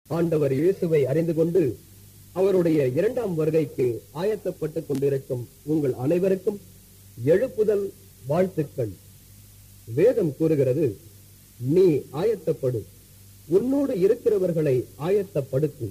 ஆண்டவர் இயேசுவை அறிந்து கொண்டு அவருடைய இரண்டாம் வருகைக்கு ஆயத்தப்பட்டுக் கொண்டிருக்கும் உங்கள் அனைவருக்கும் எழுப்புதல் வாழ்த்துக்கள் வேதம் கூறுகிறது நீ ஆயத்தப்படு உன்னோடு இருக்கிறவர்களை ஆயத்தப்படுத்து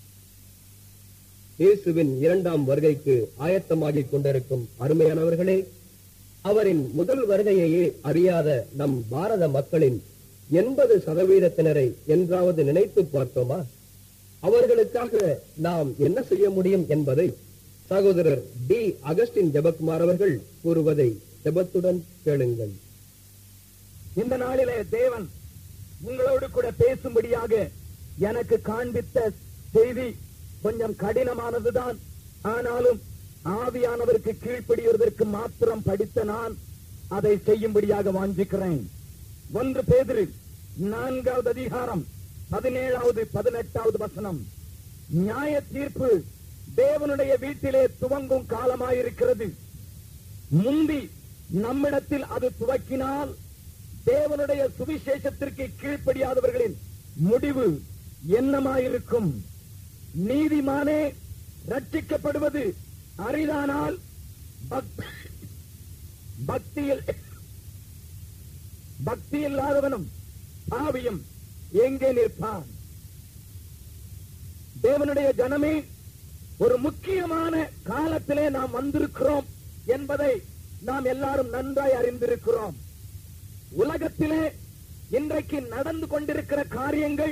இயேசுவின் இரண்டாம் வருகைக்கு ஆயத்தமாகிக் கொண்டிருக்கும் அருமையானவர்களே அவரின் முதல் வருகையையே அறியாத நம் பாரத மக்களின் எண்பது சதவீதத்தினரை என்றாவது நினைத்து பார்த்தோமா அவர்களுக்காக நாம் என்ன செய்ய முடியும் என்பதை சகோதரர் டி அகஸ்டின் ஜெபக்குமார் அவர்கள் கூறுவதை ஜெபத்துடன் கேளுங்கள் இந்த நாளிலே தேவன் உங்களோடு கூட பேசும்படியாக எனக்கு காண்பித்த செய்தி கொஞ்சம் கடினமானதுதான் ஆனாலும் ஆவியானவருக்கு கீழ்ப்படிவதற்கு மாத்திரம் படித்த நான் அதை செய்யும்படியாக வாஞ்சிக்கிறேன் ஒன்று பேதிரு நான்காவது அதிகாரம் பதினேழாவது பதினெட்டாவது வசனம் நியாய தீர்ப்பு தேவனுடைய வீட்டிலே துவங்கும் காலமாயிருக்கிறது முந்தி நம்மிடத்தில் அது துவக்கினால் தேவனுடைய சுவிசேஷத்திற்கு கீழ்ப்படியாதவர்களின் முடிவு என்னமாயிருக்கும் நீதிமானே ரட்சிக்கப்படுவது அரிதானால் பக்- பக்தியில் பக்தி இல்லாதவனும் பாவியும் எங்கே நிற்பான் தேவனுடைய ஜனமே ஒரு முக்கியமான காலத்திலே நாம் வந்திருக்கிறோம் என்பதை நாம் எல்லாரும் நன்றாய் அறிந்திருக்கிறோம் உலகத்திலே இன்றைக்கு நடந்து கொண்டிருக்கிற காரியங்கள்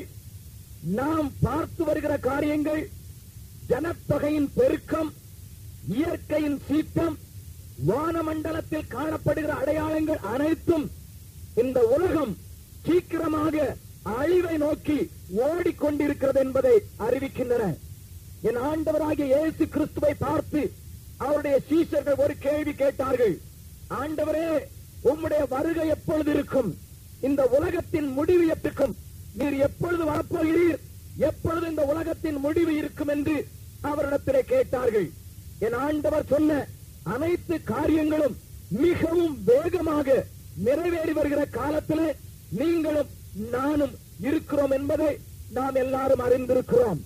நாம் பார்த்து வருகிற காரியங்கள் ஜனத்தொகையின் பெருக்கம் இயற்கையின் சீற்றம் வானமண்டலத்தில் காணப்படுகிற அடையாளங்கள் அனைத்தும் இந்த உலகம் சீக்கிரமாக அழிவை நோக்கி ஓடிக்கொண்டிருக்கிறது என்பதை அறிவிக்கின்றன என் ஆண்டவராகிய இயேசு கிறிஸ்துவை பார்த்து அவருடைய சீஷர்கள் ஒரு கேள்வி கேட்டார்கள் ஆண்டவரே உம்முடைய வருகை எப்பொழுது இருக்கும் இந்த உலகத்தின் முடிவு எப்படிக்கும் நீர் எப்பொழுது வரப்போகிறீர் எப்பொழுது இந்த உலகத்தின் முடிவு இருக்கும் என்று அவரிடத்திலே கேட்டார்கள் என் ஆண்டவர் சொன்ன அனைத்து காரியங்களும் மிகவும் வேகமாக நிறைவேறி வருகிற காலத்திலே நீங்களும் நானும் இருக்கிறோம் என்பதை நாம் எல்லாரும் அறிந்திருக்கிறோம்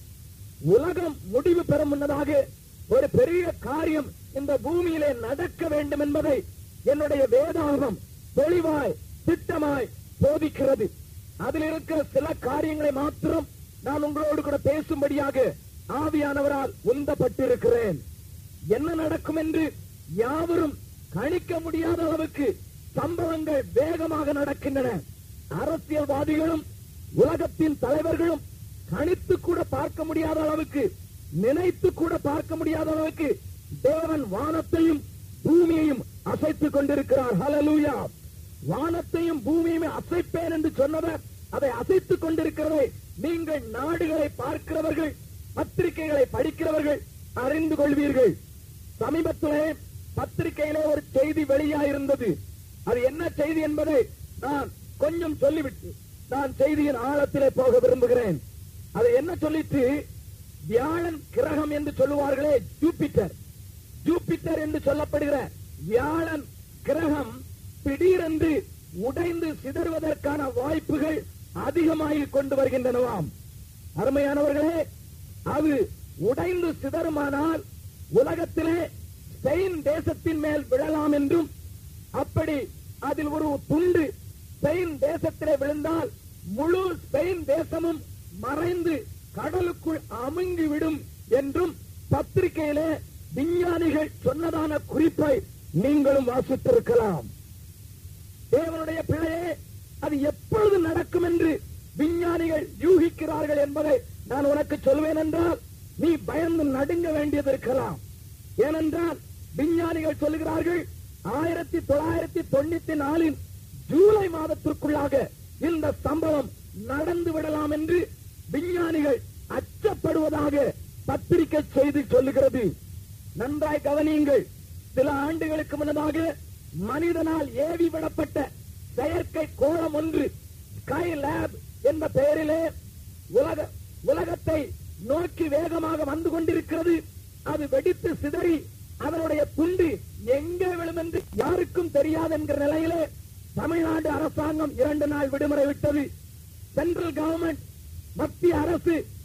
உலகம் முடிவு பெறும் முன்னதாக ஒரு பெரிய காரியம் இந்த பூமியிலே நடக்க வேண்டும் என்பதை என்னுடைய வேதாகம் தெளிவாய் திட்டமாய் போதிக்கிறது அதில் இருக்கிற சில காரியங்களை மாத்திரம் நான் உங்களோடு கூட பேசும்படியாக ஆவியானவரால் உந்தப்பட்டிருக்கிறேன் என்ன நடக்கும் என்று யாவரும் கணிக்க முடியாத அளவுக்கு சம்பவங்கள் வேகமாக நடக்கின்றன அரசியல்வாதிகளும் உலகத்தின் தலைவர்களும் கணித்து கூட பார்க்க முடியாத அளவுக்கு நினைத்து கூட பார்க்க முடியாத அளவுக்கு தேவன் வானத்தையும் பூமியையும் அசைத்துக் கொண்டிருக்கிறார் ஹalleluya வானத்தையும் பூமியையும் அசைப்பேன் என்று சொன்னவர் அதை அசைத்துக் கொண்டிருக்கிறதை நீங்கள் நாடுகளை பார்க்கிறவர்கள் பத்திரிகைகளை படிக்கிறவர்கள் அறிந்து கொள்வீர்கள் சமீபத்திலே பத்திரிகையிலே ஒரு செய்தி வெளியாயிருந்தது அது என்ன செய்தி என்பதை நான் கொஞ்சம் சொல்லிவிட்டு நான் செய்தியின் ஆழத்திலே போக விரும்புகிறேன் அது என்ன சொல்லிட்டு வியாழன் கிரகம் என்று சொல்லுவார்களே ஜூபிட்டர் ஜூபிட்டர் என்று சொல்லப்படுகிற வியாழன் கிரகம் திடீரென்று உடைந்து சிதறுவதற்கான வாய்ப்புகள் அதிகமாகிக் கொண்டு வருகின்றனவாம் அருமையானவர்களே அது உடைந்து சிதறுமானால் உலகத்திலே ஸ்பெயின் தேசத்தின் மேல் விழலாம் என்றும் அப்படி அதில் ஒரு துண்டு ஸ்பெயின் தேசத்திலே விழுந்தால் முழு ஸ்பெயின் தேசமும் மறைந்து கடலுக்குள் அமுங்கிவிடும் என்றும் பத்திரிகையிலே விஞ்ஞானிகள் சொன்னதான குறிப்பை நீங்களும் வாசித்திருக்கலாம் தேவனுடைய பிழையே அது எப்பொழுது நடக்கும் என்று விஞ்ஞானிகள் யூகிக்கிறார்கள் என்பதை நான் உனக்கு சொல்வேன் என்றால் நீ பயந்து நடுங்க வேண்டியது இருக்கலாம் ஏனென்றால் விஞ்ஞானிகள் சொல்லுகிறார்கள் ஆயிரத்தி தொள்ளாயிரத்தி தொண்ணூத்தி நாலின் ஜூலை மாதத்திற்குள்ளாக இந்த சம்பவம் நடந்து விடலாம் என்று விஞ்ஞானிகள் அச்சப்படுவதாக பத்திரிகை செய்தி சொல்லுகிறது நன்றாய் கவனியுங்கள் சில ஆண்டுகளுக்கு முன்னதாக மனிதனால் ஏவி விடப்பட்ட செயற்கை கோளம் ஒன்று ஸ்கை லேப் என்ற பெயரிலே உலக உலகத்தை நோக்கி வேகமாக வந்து கொண்டிருக்கிறது அது வெடித்து சிதறி அதனுடைய துண்டு எங்கே விழும் என்று யாருக்கும் தெரியாது என்கிற நிலையிலே தமிழ்நாடு அரசாங்கம் இரண்டு நாள் விடுமுறை விட்டது சென்ட்ரல் கவர்மெண்ட் மத்திய அரசு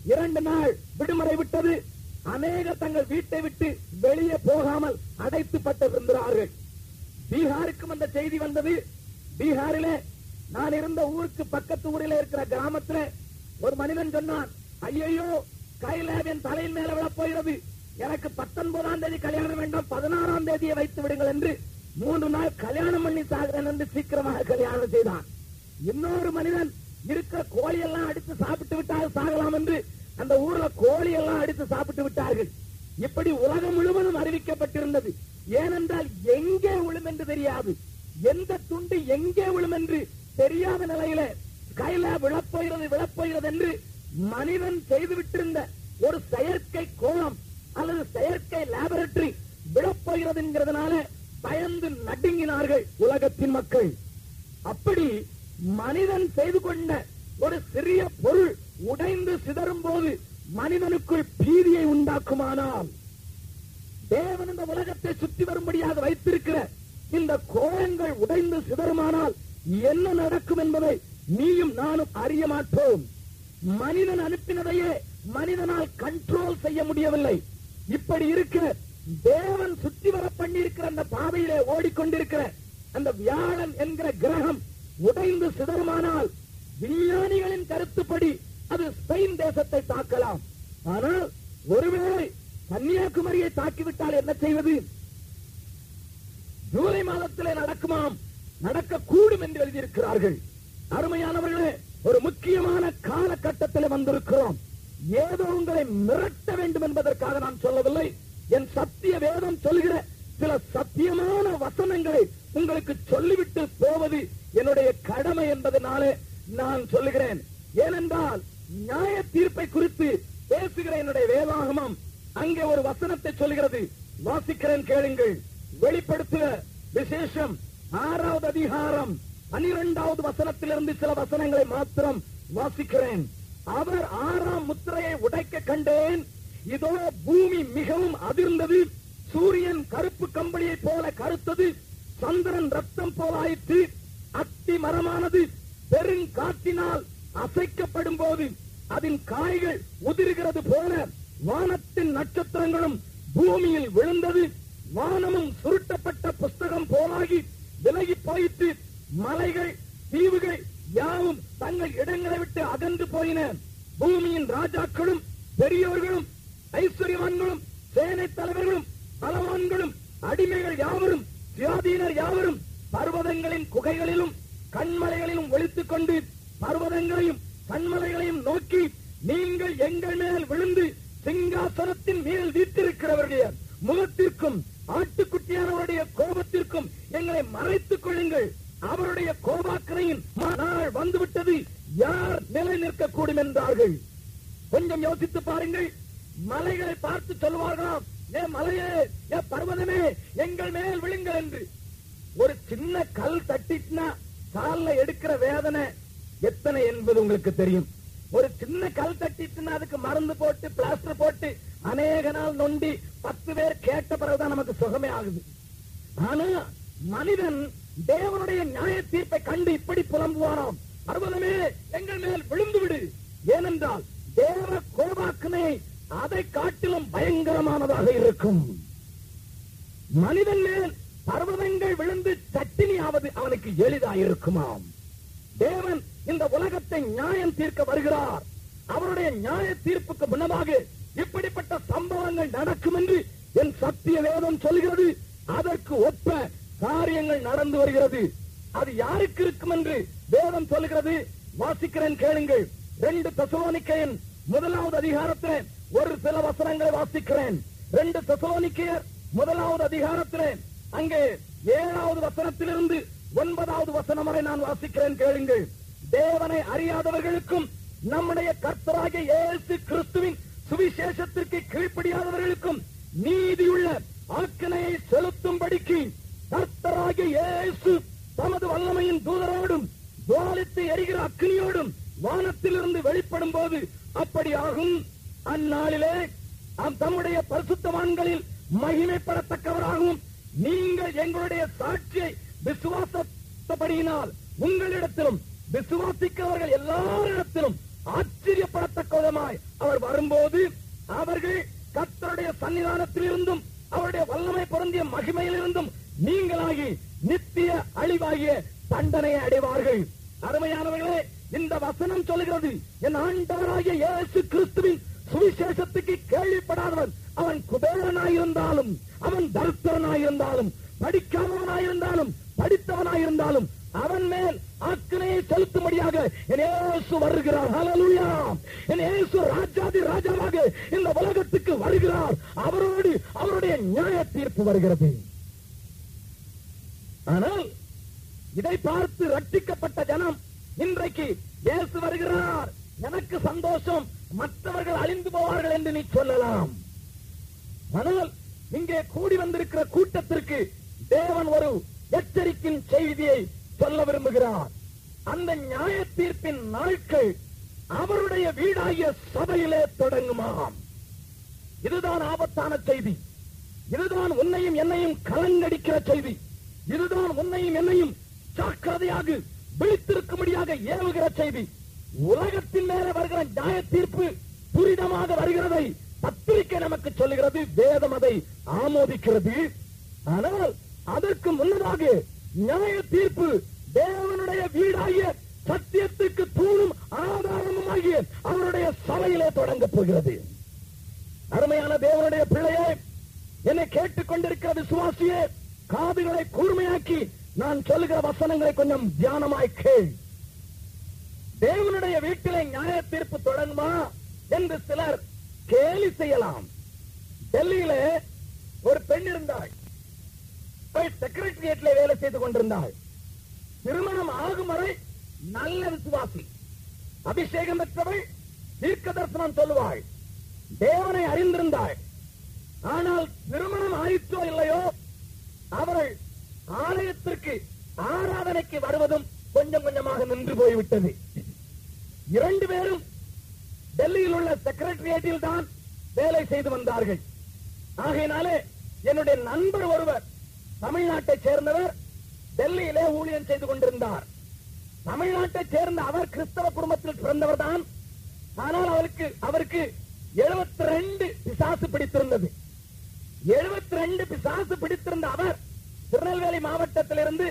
இரண்டு நாள் விடுமுறை விட்டது அநேகர் தங்கள் வீட்டை விட்டு வெளியே போகாமல் அடைத்துப்பட்டிருந்தார்கள் பீகாருக்கும் அந்த செய்தி வந்தது பீகாரிலே நான் இருந்த ஊருக்கு பக்கத்து ஊரில் இருக்கிற கிராமத்துல ஒரு மனிதன் சொன்னான் ஐயையோ கைலாப் என் தலையின் மேல விழப் போகிறது எனக்கு பத்தொன்பதாம் தேதி கல்யாணம் வேண்டாம் பதினாறாம் தேதியை வைத்து விடுங்கள் என்று மூன்று நாள் கல்யாணம் பண்ணி சாகிறேன் என்று சீக்கிரமாக கல்யாணம் செய்தான் இன்னொரு மனிதன் இருக்கிற கோழி எல்லாம் அடித்து சாப்பிட்டு விட்டால் சாகலாம் என்று அந்த ஊர்ல கோழி எல்லாம் அடித்து சாப்பிட்டு விட்டார்கள் இப்படி உலகம் முழுவதும் அறிவிக்கப்பட்டிருந்தது ஏனென்றால் எங்கே விழும் என்று தெரியாது எந்த துண்டு எங்கே விழும் என்று தெரியாத நிலையில கையில விழப்போகிறது விழப்போகிறது என்று மனிதன் செய்துவிட்டிருந்த ஒரு செயற்கை கோலம் அல்லது செயற்கை லேபரட்டரி விழப்போகிறது என்கிறதுனால பயந்து நடுங்கினார்கள் உலகத்தின் மக்கள் அப்படி மனிதன் செய்து கொண்ட ஒரு சிறிய பொருள் உடைந்து சிதறும் போது மனிதனுக்குள் பீதியை உண்டாக்குமானால் தேவன் இந்த உலகத்தை சுற்றி வரும்படியாக வைத்திருக்கிற இந்த கோலங்கள் உடைந்து சிதறுமானால் என்ன நடக்கும் என்பதை நீயும் நானும் அறிய மாட்டோம் மனிதன் அனுப்பினதையே மனிதனால் கண்ட்ரோல் செய்ய முடியவில்லை இப்படி இருக்க தேவன் சுற்றி வர பண்ணியிருக்கிற அந்த பாதையிலே ஓடிக்கொண்டிருக்கிற அந்த வியாழன் என்கிற கிரகம் உடைந்து சிதறுமானால் விஞ்ஞானிகளின் கருத்துப்படி அது ஸ்பெயின் தேசத்தை தாக்கலாம் ஆனால் ஒருவேளை கன்னியாகுமரியை தாக்கிவிட்டால் என்ன செய்வது ஜூலை மாதத்திலே நடக்குமாம் நடக்கக்கூடும் என்று எழுதியிருக்கிறார்கள் அருமையானவர்களே ஒரு முக்கியமான காலகட்டத்தில் வந்திருக்கிறோம் ஏதோ உங்களை மிரட்ட வேண்டும் என்பதற்காக நான் சொல்லவில்லை என் சத்திய வேதம் சொல்கிற சில சத்தியமான வசனங்களை உங்களுக்கு சொல்லிவிட்டு போவது என்னுடைய கடமை என்பதனாலே நான் சொல்லுகிறேன் ஏனென்றால் நியாய தீர்ப்பை குறித்து பேசுகிற என்னுடைய வேதாகமம் அங்கே ஒரு வசனத்தை சொல்கிறது வாசிக்கிறேன் கேளுங்கள் வெளிப்படுத்துக விசேஷம் ஆறாவது அதிகாரம் பனிரெண்டாவது வசனத்திலிருந்து சில வசனங்களை மாத்திரம் வாசிக்கிறேன் அவர் ஆறாம் முத்திரையை உடைக்க கண்டேன் இதோ பூமி மிகவும் அதிர்ந்தது சூரியன் கருப்பு கம்பளியைப் போல கருத்தது சந்திரன் ரத்தம் போல ஆயிற்று அத்தி மரமானது பெருங்காற்றினால் அசைக்கப்படும் போது அதன் காய்கள் உதிர்கிறது போல வானத்தின் நட்சத்திரங்களும் பூமியில் விழுந்தது வானமும் சுருட்டப்பட்ட புஸ்தகம் போலாகி விலகி போயிற்று மலைகள் தீவுகள் யாவும் தங்கள் இடங்களை விட்டு அகன்று போயின பூமியின் ராஜாக்களும் பெரியோர்களும் ஐஸ்வர்யவான்களும் சேனை தலைவர்களும் பலவான்களும் அடிமைகள் யாவரும் சுயாதீனர் யாவரும் பர்வதங்களின் குகைகளிலும் கண்மலைகளிலும் ஒளித்துக் கொண்டு பர்வதங்களையும் கண்மலைகளையும் நோக்கி நீங்கள் எங்கள் மேல் விழுந்து சிங்காசனத்தின் மேல் வீட்டிருக்கிறவருடைய முகத்திற்கும் ஆட்டுக்குட்டியானவருடைய கோபத்திற்கும் எங்களை மறைத்துக் கொள்ளுங்கள் அவருடைய கோபாக்கரையின் நாள் வந்துவிட்டது யார் நிலை நிற்கக்கூடும் என்றார்கள் கொஞ்சம் யோசித்து பாருங்கள் மலைகளை பார்த்து சொல்வார்களாம் ஏ மலையே ஏ பர்வதமே எங்கள் மேல் விழுங்கள் என்று ஒரு சின்ன கல் தட்டிட்டுனா கால்ல எடுக்கிற வேதனை எத்தனை என்பது உங்களுக்கு தெரியும் ஒரு சின்ன கல் தட்டிட்டுனா அதுக்கு மருந்து போட்டு பிளாஸ்டர் போட்டு அநேக நாள் நொண்டி பத்து பேர் கேட்ட பிறகுதான் நமக்கு சுகமே ஆகுது ஆனா மனிதன் தேவனுடைய நியாய தீர்ப்பை கண்டு இப்படி புலம்புவாராம் பர்வதமே எங்கள் மேல் விழுந்து விடு ஏனென்றால் தேவ கோபாக்கனை அதை காட்டிலும் பயங்கரமானதாக இருக்கும் மனிதன் மேல் பர்வதங்கள் விழுந்து சட்டினியாவது அவனுக்கு எளிதாயிருக்குமாம் தேவன் இந்த உலகத்தை நியாயம் தீர்க்க வருகிறார் அவருடைய நியாய தீர்ப்புக்கு முன்னதாக இப்படிப்பட்ட சம்பவங்கள் நடக்கும் என்று என் சத்திய வேதம் சொல்கிறது அதற்கு ஒப்ப காரியங்கள் நடந்து வருகிறது அது யாருக்கு இருக்கும் என்று வேதம் சொல்கிறது வாசிக்கிறேன் கேளுங்கள் ரெண்டு தசலோனிக்கையன் முதலாவது அதிகாரத்திலே ஒரு சில வசனங்களை வாசிக்கிறேன் ரெண்டு தசலோனிக்கையர் முதலாவது அதிகாரத்திலே அங்கே ஏழாவது வசனத்திலிருந்து ஒன்பதாவது வசனம் வரை நான் வாசிக்கிறேன் கேளுங்கள் தேவனை அறியாதவர்களுக்கும் நம்முடைய கர்த்தராகிய இயேசு கிறிஸ்துவின் சுவிசேஷத்திற்கு கீழ்ப்படியாதவர்களுக்கும் நீதியுள்ள ஆக்கனையை செலுத்தும்படிக்கு கர்த்தராகிய இயேசு தமது வல்லமையின் தூதரோடும் துவாலித்து எரிகிற அக்னியோடும் வானத்திலிருந்து வெளிப்படும் போது அப்படி ஆகும் அந்நாளிலே அவ் தம்முடைய பரிசுத்தவான்களில் மகிமைப்படத்தக்கவராகவும் நீங்கள் எங்களுடைய சாட்சியை விசுவாசப்படியினால் உங்களிடத்திலும் விசுவாசிக்கிறவர்கள் எல்லாரிடத்திலும் ஆச்சரியப்படத்தக்க விதமாய் அவர் வரும்போது அவர்கள் கர்த்தருடைய சன்னிதானத்திலிருந்தும் அவருடைய வல்லமை பொருந்திய மகிமையிலிருந்தும் நீங்களாகி நித்திய அழிவாகிய தண்டனையை அடைவார்கள் அருமையானவர்களே இந்த வசனம் சொல்லுகிறது என் ஆண்டவராகிய இயேசு கிறிஸ்துவின் சுவிசேஷத்துக்கு கேள்விப்படாதவன் அவன் குபேரனாயிருந்தாலும் அவன் தரித்திரனாயிருந்தாலும் படிக்காதவனாயிருந்தாலும் படித்தவனாயிருந்தாலும் அவன் மேல் ஆக்கினையை செலுத்தும்படியாக என் இயேசு வருகிறார் ஹalleluya என் இயேசு ராஜாதி ராஜாவாக இந்த உலகத்துக்கு வருகிறார் அவரோடு அவருடைய நியாய தீர்ப்பு வருகிறது ஆனால் இதை பார்த்து ரட்சிக்கப்பட்ட ஜனம் இன்றைக்கு இயேசு வருகிறார் எனக்கு சந்தோஷம் மற்றவர்கள் அழிந்து போவார்கள் என்று நீ சொல்லலாம் ஆனால் இங்கே கூடி வந்திருக்கிற கூட்டத்திற்கு தேவன் ஒரு எச்சரிக்கையின் செய்தியை சொல்ல விரும்புகிறார் அந்த நியாய தீர்ப்பின் நாட்கள் அவருடைய வீடாகிய சபையிலே தொடங்குமாம் இதுதான் ஆபத்தான செய்தி இதுதான் உன்னையும் என்னையும் கலங்கடிக்கிற செய்தி இதுதான் உன்னையும் என்னையும் ஜாக்கிரதையாக விழித்திருக்கும்படியாக ஏவுகிற செய்தி உலகத்தின் மேல வருகிற நியாய தீர்ப்பு துரிதமாக வருகிறதை பத்திரிகை நமக்கு சொல்லுகிறது வேதம் அதை ஆமோதிக்கிறது ஆனால் அதற்கு முன்னதாக நியாய தீர்ப்பு தேவனுடைய வீடாகிய சத்தியத்துக்கு தூணும் ஆதாரமுமாகிய அவருடைய சபையிலே தொடங்கப் போகிறது அருமையான தேவனுடைய பிள்ளையே என்னை கேட்டுக் கொண்டிருக்கிற விசுவாசியே காதுகளை கூர்மையாக்கி நான் சொல்லுகிற வசனங்களை கொஞ்சம் தியானமாய் கேள் தேவனுடைய வீட்டிலே நியாய தீர்ப்பு தொடங்குமா என்று சிலர் கேலி செய்யலாம் டெல்லியிலே ஒரு பெண் இருந்தாள் அவள் செக்ரட்டரியேட்ல வேலை செய்து கொண்டிருந்தாள் திருமணம் ஆகும் வரை நல்ல விசுவாசி அபிஷேகம் பெற்றவள் தீர்க்க தரிசனம் சொல்லுவாள் தேவனை அறிந்திருந்தாள் ஆனால் திருமணம் ஆயிற்றோ இல்லையோ அவள் ஆலயத்திற்கு ஆராதனைக்கு வருவதும் கொஞ்சம் கொஞ்சமாக நின்று போய்விட்டது இரண்டு பேரும் டெல்லியில் உள்ள செக்ரட்டரியேட்டில் தான் வேலை செய்து வந்தார்கள் ஆகையினாலே என்னுடைய நண்பர் ஒருவர் தமிழ்நாட்டைச் சேர்ந்தவர் டெல்லியிலே ஊழியம் செய்து கொண்டிருந்தார் தமிழ்நாட்டைச் சேர்ந்த அவர் கிறிஸ்தவ குடும்பத்தில் பிறந்தவர் தான் ஆனால் அவருக்கு அவருக்கு 72 ரெண்டு பிசாசு பிடித்திருந்தது 72 ரெண்டு பிசாசு பிடித்திருந்த அவர் திருநெல்வேலி மாவட்டத்திலிருந்து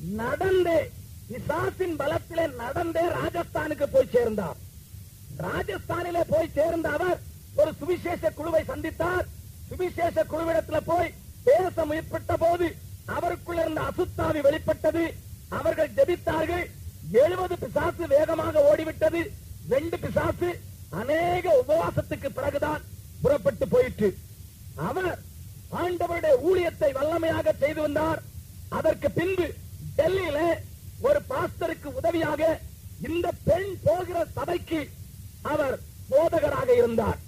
நடந்தே பிசாசின் பலத்திலே நடந்தே ராஜஸ்தானுக்கு போய் சேர்ந்தார் ராஜஸ்தானிலே போய் சேர்ந்த அவர் ஒரு சுவிசேஷ குழுவை சந்தித்தார் சுவிசேஷ குழுவிடத்தில் போய் பேச முயற்பட்ட போது அவருக்குள்ள இருந்த அசுத்தாவி வெளிப்பட்டது அவர்கள் ஜெபித்தார்கள் எழுபது பிசாசு வேகமாக ஓடிவிட்டது ரெண்டு பிசாசு அநேக உபவாசத்துக்கு பிறகுதான் புறப்பட்டு போயிற்று அவர் ஆண்டவருடைய ஊழியத்தை வல்லமையாக செய்து வந்தார் அதற்கு பின்பு டெல்லியில ஒரு பாஸ்டருக்கு உதவியாக இந்த பெண் போகிற சபைக்கு அவர் போதகராக இருந்தார்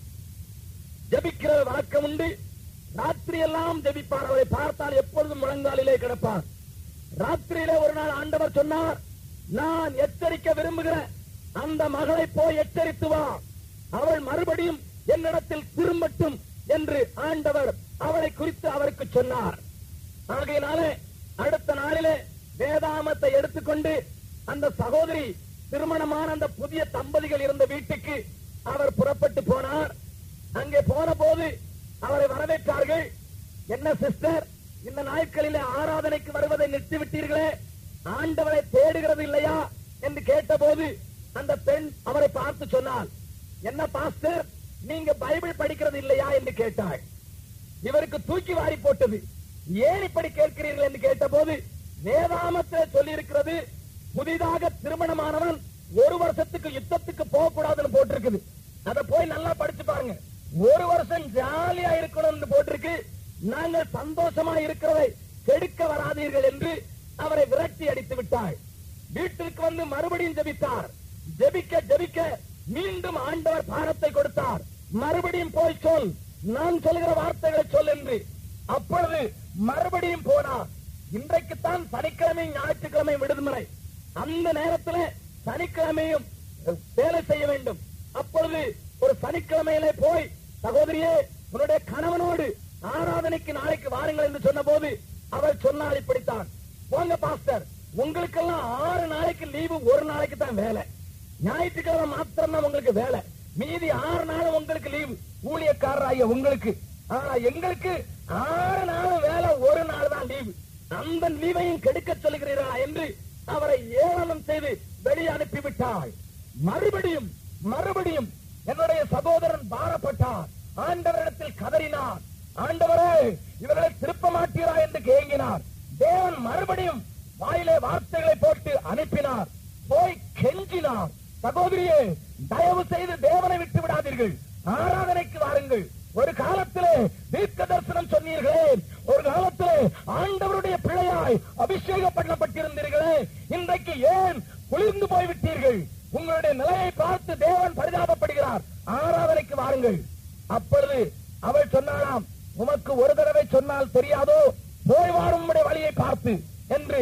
ஜபிக்கிற வழக்கம் உண்டு ராத்திரி எல்லாம் ஜபிப்பார் அவரை பார்த்தால் எப்பொழுதும் முழங்காலிலே கிடப்பார் ராத்திரியிலே ஒரு நாள் ஆண்டவர் சொன்னார் நான் எச்சரிக்க விரும்புகிற அந்த மகளை போய் எச்சரித்து வா அவள் மறுபடியும் என்னிடத்தில் திரும்பட்டும் என்று ஆண்டவர் அவளை குறித்து அவருக்கு சொன்னார் ஆகையினாலே அடுத்த நாளிலே வேதாமத்தை எடுத்துக்கொண்டு அந்த சகோதரி திருமணமான அந்த புதிய தம்பதிகள் இருந்த வீட்டுக்கு அவர் புறப்பட்டு போனார் அங்கே போன போது அவரை வரவேற்றார்கள் என்ன சிஸ்டர் இந்த நாட்களிலே ஆராதனைக்கு வருவதை நிறுத்திவிட்டீர்களே ஆண்டவரை தேடுகிறது இல்லையா என்று கேட்டபோது அந்த பெண் அவரை பார்த்து சொன்னாள் என்ன பாஸ்டர் நீங்க பைபிள் படிக்கிறது இல்லையா என்று கேட்டாள் இவருக்கு தூக்கி வாரி போட்டது ஏன் இப்படி கேட்கிறீர்கள் என்று கேட்டபோது வேதாமத்தில் சொல்லி இருக்கிறது புதிதாக திருமணமானவன் ஒரு வருஷத்துக்கு யுத்தத்துக்கு போக கூடாதுன்னு போட்டிருக்குது அத போய் நல்லா படிச்சு பாருங்க ஒரு வருஷம் ஜாலியா இருக்கணும்னு போட்டிருக்கு நாங்கள் சந்தோஷமா இருக்கிறதை கெடுக்க வராதீர்கள் என்று அவரை விரட்டி அடித்து விட்டாள் வீட்டிற்கு வந்து மறுபடியும் ஜெபித்தார் ஜெபிக்க ஜெபிக்க மீண்டும் ஆண்டவர் பாரத்தை கொடுத்தார் மறுபடியும் போய் சொல் நான் சொல்கிற வார்த்தைகளை சொல் என்று அப்பொழுது மறுபடியும் போனார் இன்றைக்குத்தான் சனிக்கிழமை ஞாயிற்றுக்கிழமை விடுமுறை அந்த நேரத்தில் சனிக்கிழமையும் வேலை செய்ய வேண்டும் அப்பொழுது ஒரு சனிக்கிழமையிலே போய் சகோதரியே உன்னுடைய கணவனோடு ஆராதனைக்கு நாளைக்கு வாருங்கள் என்று சொன்ன போது அவர் சொன்னார் இப்படித்தான் போங்க பாஸ்டர் உங்களுக்கெல்லாம் ஆறு நாளைக்கு லீவு ஒரு நாளைக்கு தான் வேலை ஞாயிற்றுக்கிழமை மாத்திரம் தான் உங்களுக்கு வேலை மீதி ஆறு நாள் உங்களுக்கு லீவு ஊழியக்காரராகிய உங்களுக்கு ஆனா எங்களுக்கு ஆறு நாள் வேலை ஒரு நாள் தான் லீவு அந்த லீவையும் கெடுக்க சொல்கிறீரா என்று அவரை ஏளனம் செய்து வெளியே அனுப்பிவிட்டாய் மறுபடியும் மறுபடியும் என்னுடைய சகோதரன் பாரப்பட்டார் ஆண்டவரிடத்தில் கதறினார் ஆண்டவரே இவர்களை திருப்ப மாட்டீரா என்று கேங்கினார் தேவன் மறுபடியும் வாயிலே வார்த்தைகளை போட்டு அனுப்பினார் போய் கெஞ்சினார் சகோதரியே தயவு செய்து தேவனை விட்டு விடாதீர்கள் ஆராதனைக்கு வாருங்கள் ஒரு காலத்திலே தீர்க்க தரிசனம் சொன்னீர்களே ஒரு காலத்திலே ஆண்டவருடைய பிள்ளையாய் அபிஷேகம் பண்ணப்பட்டிருந்தீர்களே இன்றைக்கு ஏன் குளிர்ந்து போய்விட்டீர்கள் உங்களுடைய நிலையை பார்த்து தேவன் பரிதாபப்படுகிறார் ஆராதனைக்கு வாருங்கள் அப்பொழுது அவள் சொன்னாளாம் உமக்கு ஒரு தடவை சொன்னால் தெரியாதோ போய் வாரும் உம்முடைய வழியை பார்த்து என்று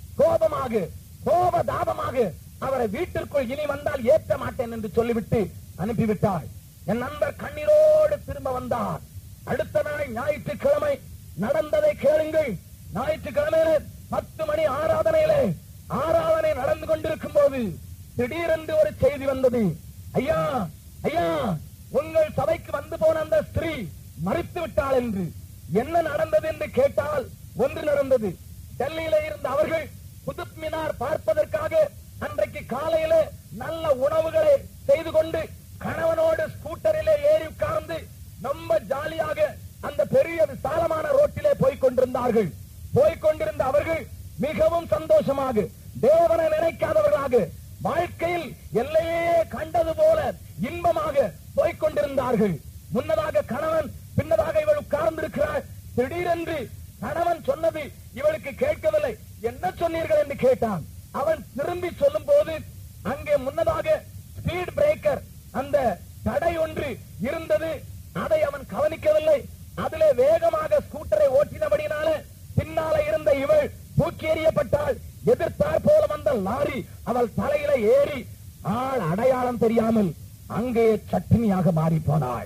கோபமாக கோப தாபமாக அவரை வீட்டிற்குள் இனி வந்தால் ஏற்ற மாட்டேன் என்று சொல்லிவிட்டு அனுப்பிவிட்டாள் என் நண்பர் கண்ணீரோடு திரும்ப வந்தார் அடுத்த நாள் ஞாயிற்றுக்கிழமை நடந்ததை கேளுங்கள் ஞாயிற்றுக்கிழமையில பத்து மணி ஆராதனையிலே ஆராதனை நடந்து கொண்டிருக்கும் போது திடீரென்று ஒரு செய்தி வந்தது ஐயா ஐயா உங்கள் சபைக்கு வந்து போன அந்த ஸ்திரீ மறித்து விட்டாள் என்று என்ன நடந்தது என்று கேட்டால் ஒன்று நடந்தது டெல்லியில இருந்த அவர்கள் குதுப் மினார் பார்ப்பதற்காக அன்றைக்கு காலையில நல்ல உணவுகளை செய்து கொண்டு கணவனோடு ஸ்கூட்டரிலே ஏறி உட்கார்ந்து ரொம்ப ஜாலியாக அந்த பெரிய விசாலமான ரோட்டிலே போய்க் கொண்டிருந்தார்கள் போய்க் கொண்டிருந்த அவர்கள் மிகவும் சந்தோஷமாக தேவனை நினைக்காதவர்களாக வாழ்க்கையில் எல்லையே கண்டது போல இன்பமாக போய்க் கொண்டிருந்தார்கள் முன்னதாக கணவன் பின்னதாக இவள் உட்கார்ந்திருக்கிறாள் திடீரென்று கணவன் சொன்னது இவளுக்கு கேட்கவில்லை என்ன சொன்னீர்கள் என்று கேட்டான் அவன் திரும்பி சொல்லும் போது அங்கே முன்னதாக ஸ்பீட் பிரேக்கர் அந்த தடை ஒன்று இருந்தது அதை அவன் கவனிக்கவில்லை அதிலே வேகமாக ஸ்கூட்டரை ஓட்டினபடினால பின்னால இருந்த இவள் தூக்கி எறியப்பட்டாள் எதிர்த்தார் போல வந்த லாரி அவள் தலையில ஏறி ஆள் அடையாளம் தெரியாமல் அங்கே சட்டினியாக மாறி போனாள்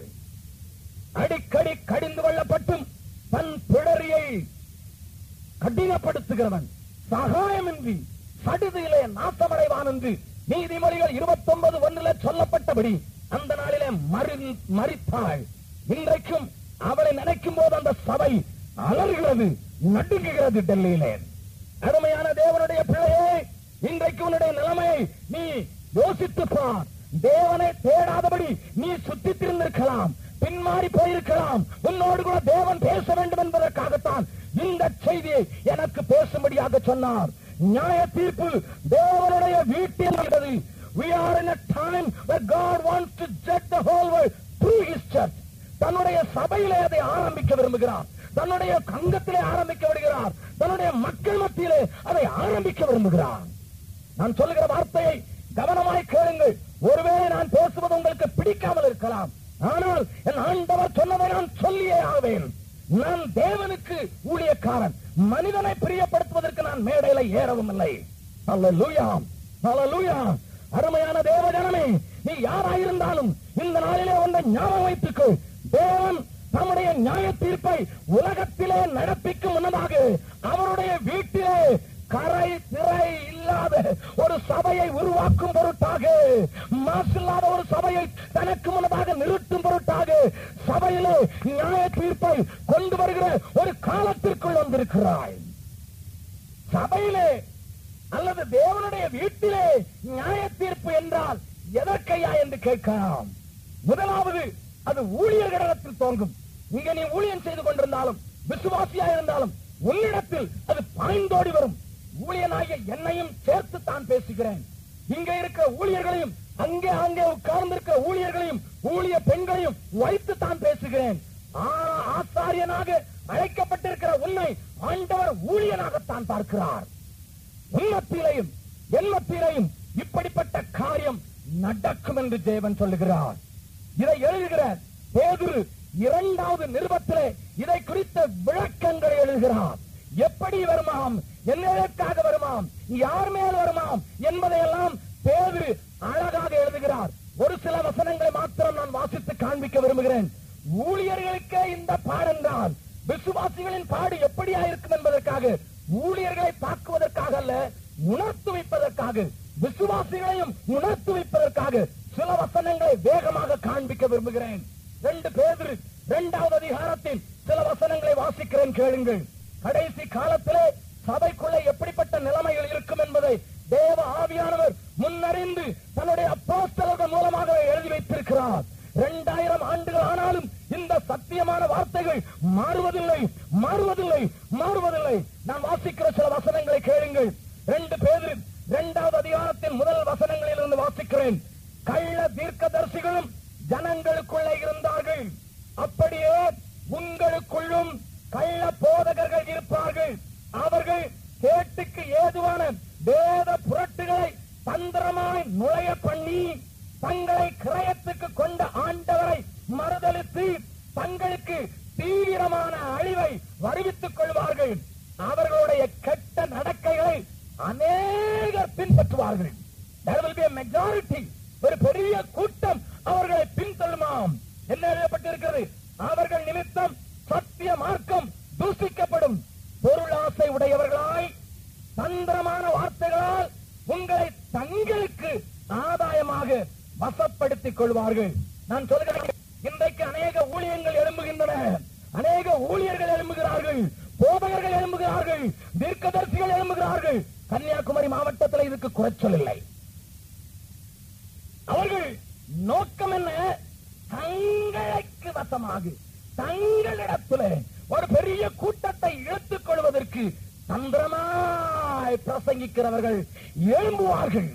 அடிக்கடி கடிந்து கொள்ளப்பட்டும் தன் பிடரியை கடினப்படுத்துகிறவன் சகாயமின்றி சடுதியிலே நாசமடைவான் என்று நீதிமொழிகள் இருபத்தி ஒன்பது ஒன்றில சொல்லப்பட்டபடி அந்த நாளிலே மறி மறித்தாள் இன்றைக்கும் அவளை நினைக்கும் போது அந்த சபை அலறுகிறது நடுங்குகிறது டெல்லியிலே அருமையான தேவனுடைய பிள்ளையே இன்றைக்கு உன்னுடைய நிலைமையை நீ யோசித்துப் பார் தேவனை தேடாதபடி நீ சுத்தி திருந்திருக்கலாம் பின்மாறி போயிருக்கலாம் உன்னோடு கூட தேவன் பேச வேண்டும் என்பதற்காகத்தான் இந்த செய்தியை எனக்கு பேசும்படியாக சொன்னார் நியாய தீர்ப்பு தேவனுடைய வீட்டில் உள்ளது We are in a time where God wants to judge the whole world through His church. தன்னுடைய சபையிலே அதை ஆரம்பிக்க விரும்புகிறார் தன்னுடைய கங்கத்திலே ஆரம்பிக்க விடுகிறார் தன்னுடைய மக்கள் மத்தியிலே அதை ஆரம்பிக்க விரும்புகிறார் நான் சொல்லுகிற வார்த்தையை கவனமாய் கேளுங்கள் ஒருவேளை நான் பேசுவது உங்களுக்கு பிடிக்காமல் இருக்கலாம் ஆனால் என் ஆண்டவர் சொன்னதை நான் சொல்லியே ஆவேன் நான் தேவனுக்கு ஊழியக்காரன் மனிதனை பிரியப்படுத்துவதற்கு நான் மேடையில ஏறவும் இல்லை அல்லேலூயா அல்லேலூயா அருமையான தேவ ஜனமே நீ யாராயிருந்தாலும் இந்த நாளிலே ஒன்றை ஞாபகம் வைத்துக்கோ தேவன் தம்முடைய நியாய தீர்ப்பை உலகத்திலே நடப்பிக்கும் முன்னதாக அவருடைய வீட்டிலே கரை திரை இல்லாத ஒரு சபையை உருவாக்கும் பொருட்டாக மாசில்லாத ஒரு சபையை தனக்கு முன்னதாக நிறுத்தும் பொருட்டாக சபையிலே நியாய தீர்ப்பை கொண்டு வருகிற ஒரு காலத்திற்குள் வந்திருக்கிறாய் சபையிலே அல்லது தேவனுடைய வீட்டிலே நியாய தீர்ப்பு என்றால் எதற்கையா என்று கேட்கலாம் முதலாவது அது ஊழியர்களிடத்தில் தோன்றும் இங்க நீ ஊழியம் செய்து கொண்டிருந்தாலும் விசுவாசியா இருந்தாலும் உன்னிடத்தில் அது பாய்ந்தோடி வரும் ஊழியனாகிய என்னையும் சேர்த்து தான் பேசுகிறேன் இங்க இருக்கிற ஊழியர்களையும் அங்கே அங்கே உட்கார்ந்திருக்கிற ஊழியர்களையும் ஊழிய பெண்களையும் வைத்து தான் பேசுகிறேன் ஆ- ஆசாரியனாக அழைக்கப்பட்டிருக்கிற உன்னை ஆண்டவர் ஊழியனாகத்தான் பார்க்கிறார் உன்னத்திலையும் எண்ணத்திலையும் இப்படிப்பட்ட காரியம் நடக்கும் என்று தேவன் சொல்லுகிறார் இதை எழுதுகிற பேதுரு இரண்டாவது நிருபத்திலே இதை குறித்த விளக்கங்களை எழுதுகிறார் எப்படி வருமாம் என்னதற்காக வருமாம் யார் மேல் வருமாம் என்பதையெல்லாம் பேதுரு அழகாக எழுதுகிறார் ஒரு சில வசனங்களை மாத்திரம் நான் வாசித்து காண்பிக்க விரும்புகிறேன் ஊழியர்களுக்கே இந்த பாடென்றால் விசுவாசிகளின் பாடு எப்படியா இருக்கும் என்பதற்காக ஊழியர்களை தாக்குவதற்காக அல்ல உணர்த்து வைப்பதற்காக விசுவாசிகளையும் உணர்த்து வைப்பதற்காக சில வசனங்களை வேகமாக காண்பிக்க விரும்புகிறேன் ரெண்டு பேர் இரண்டாவது அதிகாரத்தில் சில வசனங்களை வாசிக்கிறேன் கேளுங்கள் கடைசி காலத்திலே சபைக்குள்ளே எப்படிப்பட்ட நிலைமைகள் இருக்கும் என்பதை தேவ ஆவியானவர் முன்னறிந்து தன்னுடைய அப்போஸ்தலர்கள் மூலமாக எழுதி வைத்திருக்கிறார் இரண்டாயிரம் ஆண்டுகள் ஆனாலும் இந்த சத்தியமான வார்த்தைகள் மாறுவதில்லை மாறுவதில்லை மாறுவதில்லை நான் வாசிக்கிற சில வசனங்களை கேளுங்கள் ரெண்டு பேர் இரண்டாவது அதிகாரத்தின் முதல் வசனங்களில் இருந்து வாசிக்கிறேன் கள்ள தீர்க்கதரிசிகளும் ஜனங்களுக்குள்ளே இருந்தார்கள் அப்படியே உங்களுக்குள்ளும் கள்ள போதகர்கள் இருப்பார்கள் அவர்கள் கேட்டுக்கு ஏதுவான வேத புரட்டுகளை தந்திரமாய் நுழைய பண்ணி தங்களை கிரயத்துக்கு கொண்ட ஆண்டவரை மறுதலித்து தங்களுக்கு தீவிரமான அழிவை வருவித்துக் கொள்வார்கள் அவர்களுடைய கெட்ட நடக்கைகளை அநேகர் பின்பற்றுவார்கள் There will be a majority ஒரு பெரிய கூட்டம் அவர்களை பின்தள்ளுமாம் என்ன எழுதப்பட்டிருக்கிறது அவர்கள் நிமித்தம் சத்திய மார்க்கம் தூசிக்கப்படும் பொருளாசை உடையவர்களாய் தந்திரமான வார்த்தைகளால் உங்களை தங்களுக்கு ஆதாயமாக வசப்படுத்திக் கொள்வார்கள் நான் சொல்கிறேன் இன்றைக்கு அநேக ஊழியங்கள் எழும்புகின்றன அநேக ஊழியர்கள் எழும்புகிறார்கள் போதகர்கள் எழும்புகிறார்கள் தீர்க்கதரிசிகள் எழும்புகிறார்கள் கன்னியாகுமரி மாவட்டத்தில் இதுக்கு குறைச்சல் இல்லை அவர்கள் நோக்கம் என்ன தங்களுக்கு வசமாக தங்களிடத்தில் ஒரு பெரிய கூட்டத்தை இழுத்துக் கொள்வதற்கு தந்திரமாய் பிரசங்கிக்கிறவர்கள் எழும்புவார்கள்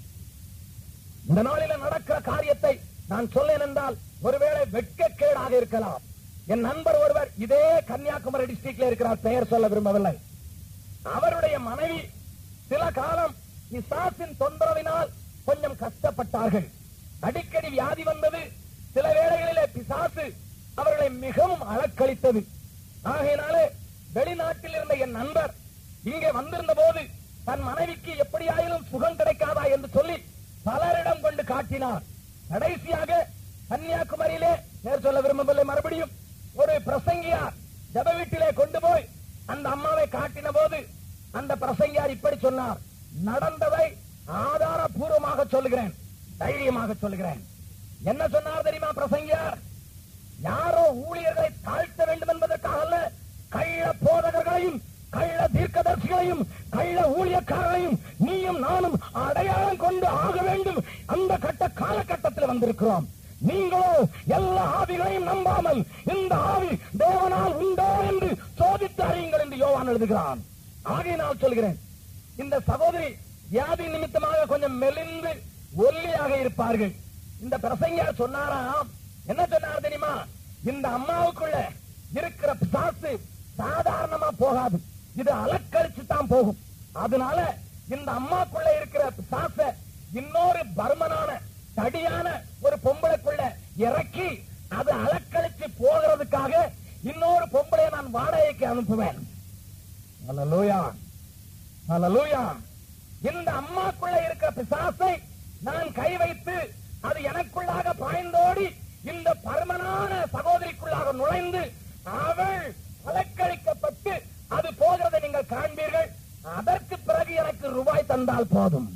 இந்த நாளில நடக்கிற காரியத்தை நான் சொல்லேன் என்றால் ஒருவேளை வெட்கக்கேடாக இருக்கலாம் என் நண்பர் ஒருவர் இதே கன்னியாகுமரி டிஸ்ட்ரிக்ட்ல இருக்கிறார் பெயர் சொல்ல விரும்பவில்லை அவருடைய மனைவி சில காலம் பிசாசின் தொந்தரவினால் கொஞ்சம் கஷ்டப்பட்டார்கள் அடிக்கடி வியாதி வந்தது சில வேளைகளிலே பிசாசு அவர்களை மிகவும் அலக்களித்தது ஆகையினாலே வெளிநாட்டில் இருந்த என் நண்பர் இங்கே வந்திருந்த போது தன் மனைவிக்கு எப்படியாயிலும் சுகம் கிடைக்காதா என்று சொல்லி பலரிடம் கொண்டு காட்டினார் கடைசியாக கன்னியாகுமரியிலே பேர் சொல்ல விரும்பவில்லை மறுபடியும் ஒரு பிரசங்கியார் ஜப வீட்டிலே கொண்டு போய் அந்த அம்மாவை காட்டின போது அந்த பிரசங்கியார் இப்படி சொன்னார் நடந்ததை ஆதாரபூர்வமாக சொல்லுகிறேன் தைரியமாக சொல்லுகிறேன் என்ன சொன்னார் தெரியுமா பிரசங்கியார் யாரோ ஊழியர்களை தாழ்த்த வேண்டும் என்பதற்காக அல்ல கள்ள போதகர்களையும் கள்ள தீர்க்கதரிசிகளையும் கள்ள ஊழியக்காரர்களையும் நீயும் நானும் அடையாளம் கொண்டு ஆக வேண்டும் அந்த கட்ட காலகட்டத்தில் வந்திருக்கிறோம் நீங்களோ எல்லா ஆவிகளையும் நம்பாமல் இந்த ஆவி தேவனால் உண்டோ என்று சோதித்து அறியுங்கள் என்று யோவான் எழுதுகிறான் ஆகையினால் சொல்கிறேன் இந்த சகோதரி வியாதி நிமித்தமாக கொஞ்சம் மெலிந்து ஒல்லியாக இருப்பார்கள் இந்த பிரசங்கியார் சொன்னாராம் என்ன சொன்னார் தெரியுமா இந்த அம்மாவுக்குள்ள இருக்கிற பிசாசு சாதாரணமா போகாது இது அலக்கழிச்சு தான் போகும் அதனால இந்த அம்மாக்குள்ள இருக்கிற பிசாச இன்னொரு பர்மனான தடியான ஒரு பொம்பளைக்குள்ள இறக்கி அது அலக்கழிச்சு போகிறதுக்காக இன்னொரு பொம்பளையை நான் வாடகைக்கு அனுப்புவேன் அல்லேலூயா அல்லேலூயா இந்த அம்மாக்குள்ள இருக்கிற பிசாசை நான் கை வைத்து அது எனக்குள்ளாக பாய்ந்தோடி இந்த பருமனான சகோதரிக்குள்ளாக நுழைந்து அவள் அலக்கழிக்கப்பட்டு அது போகிறதை நீங்கள் காண்பீர்கள் அதற்கு பிறகு எனக்கு ரூபாய் தந்தால் போதும்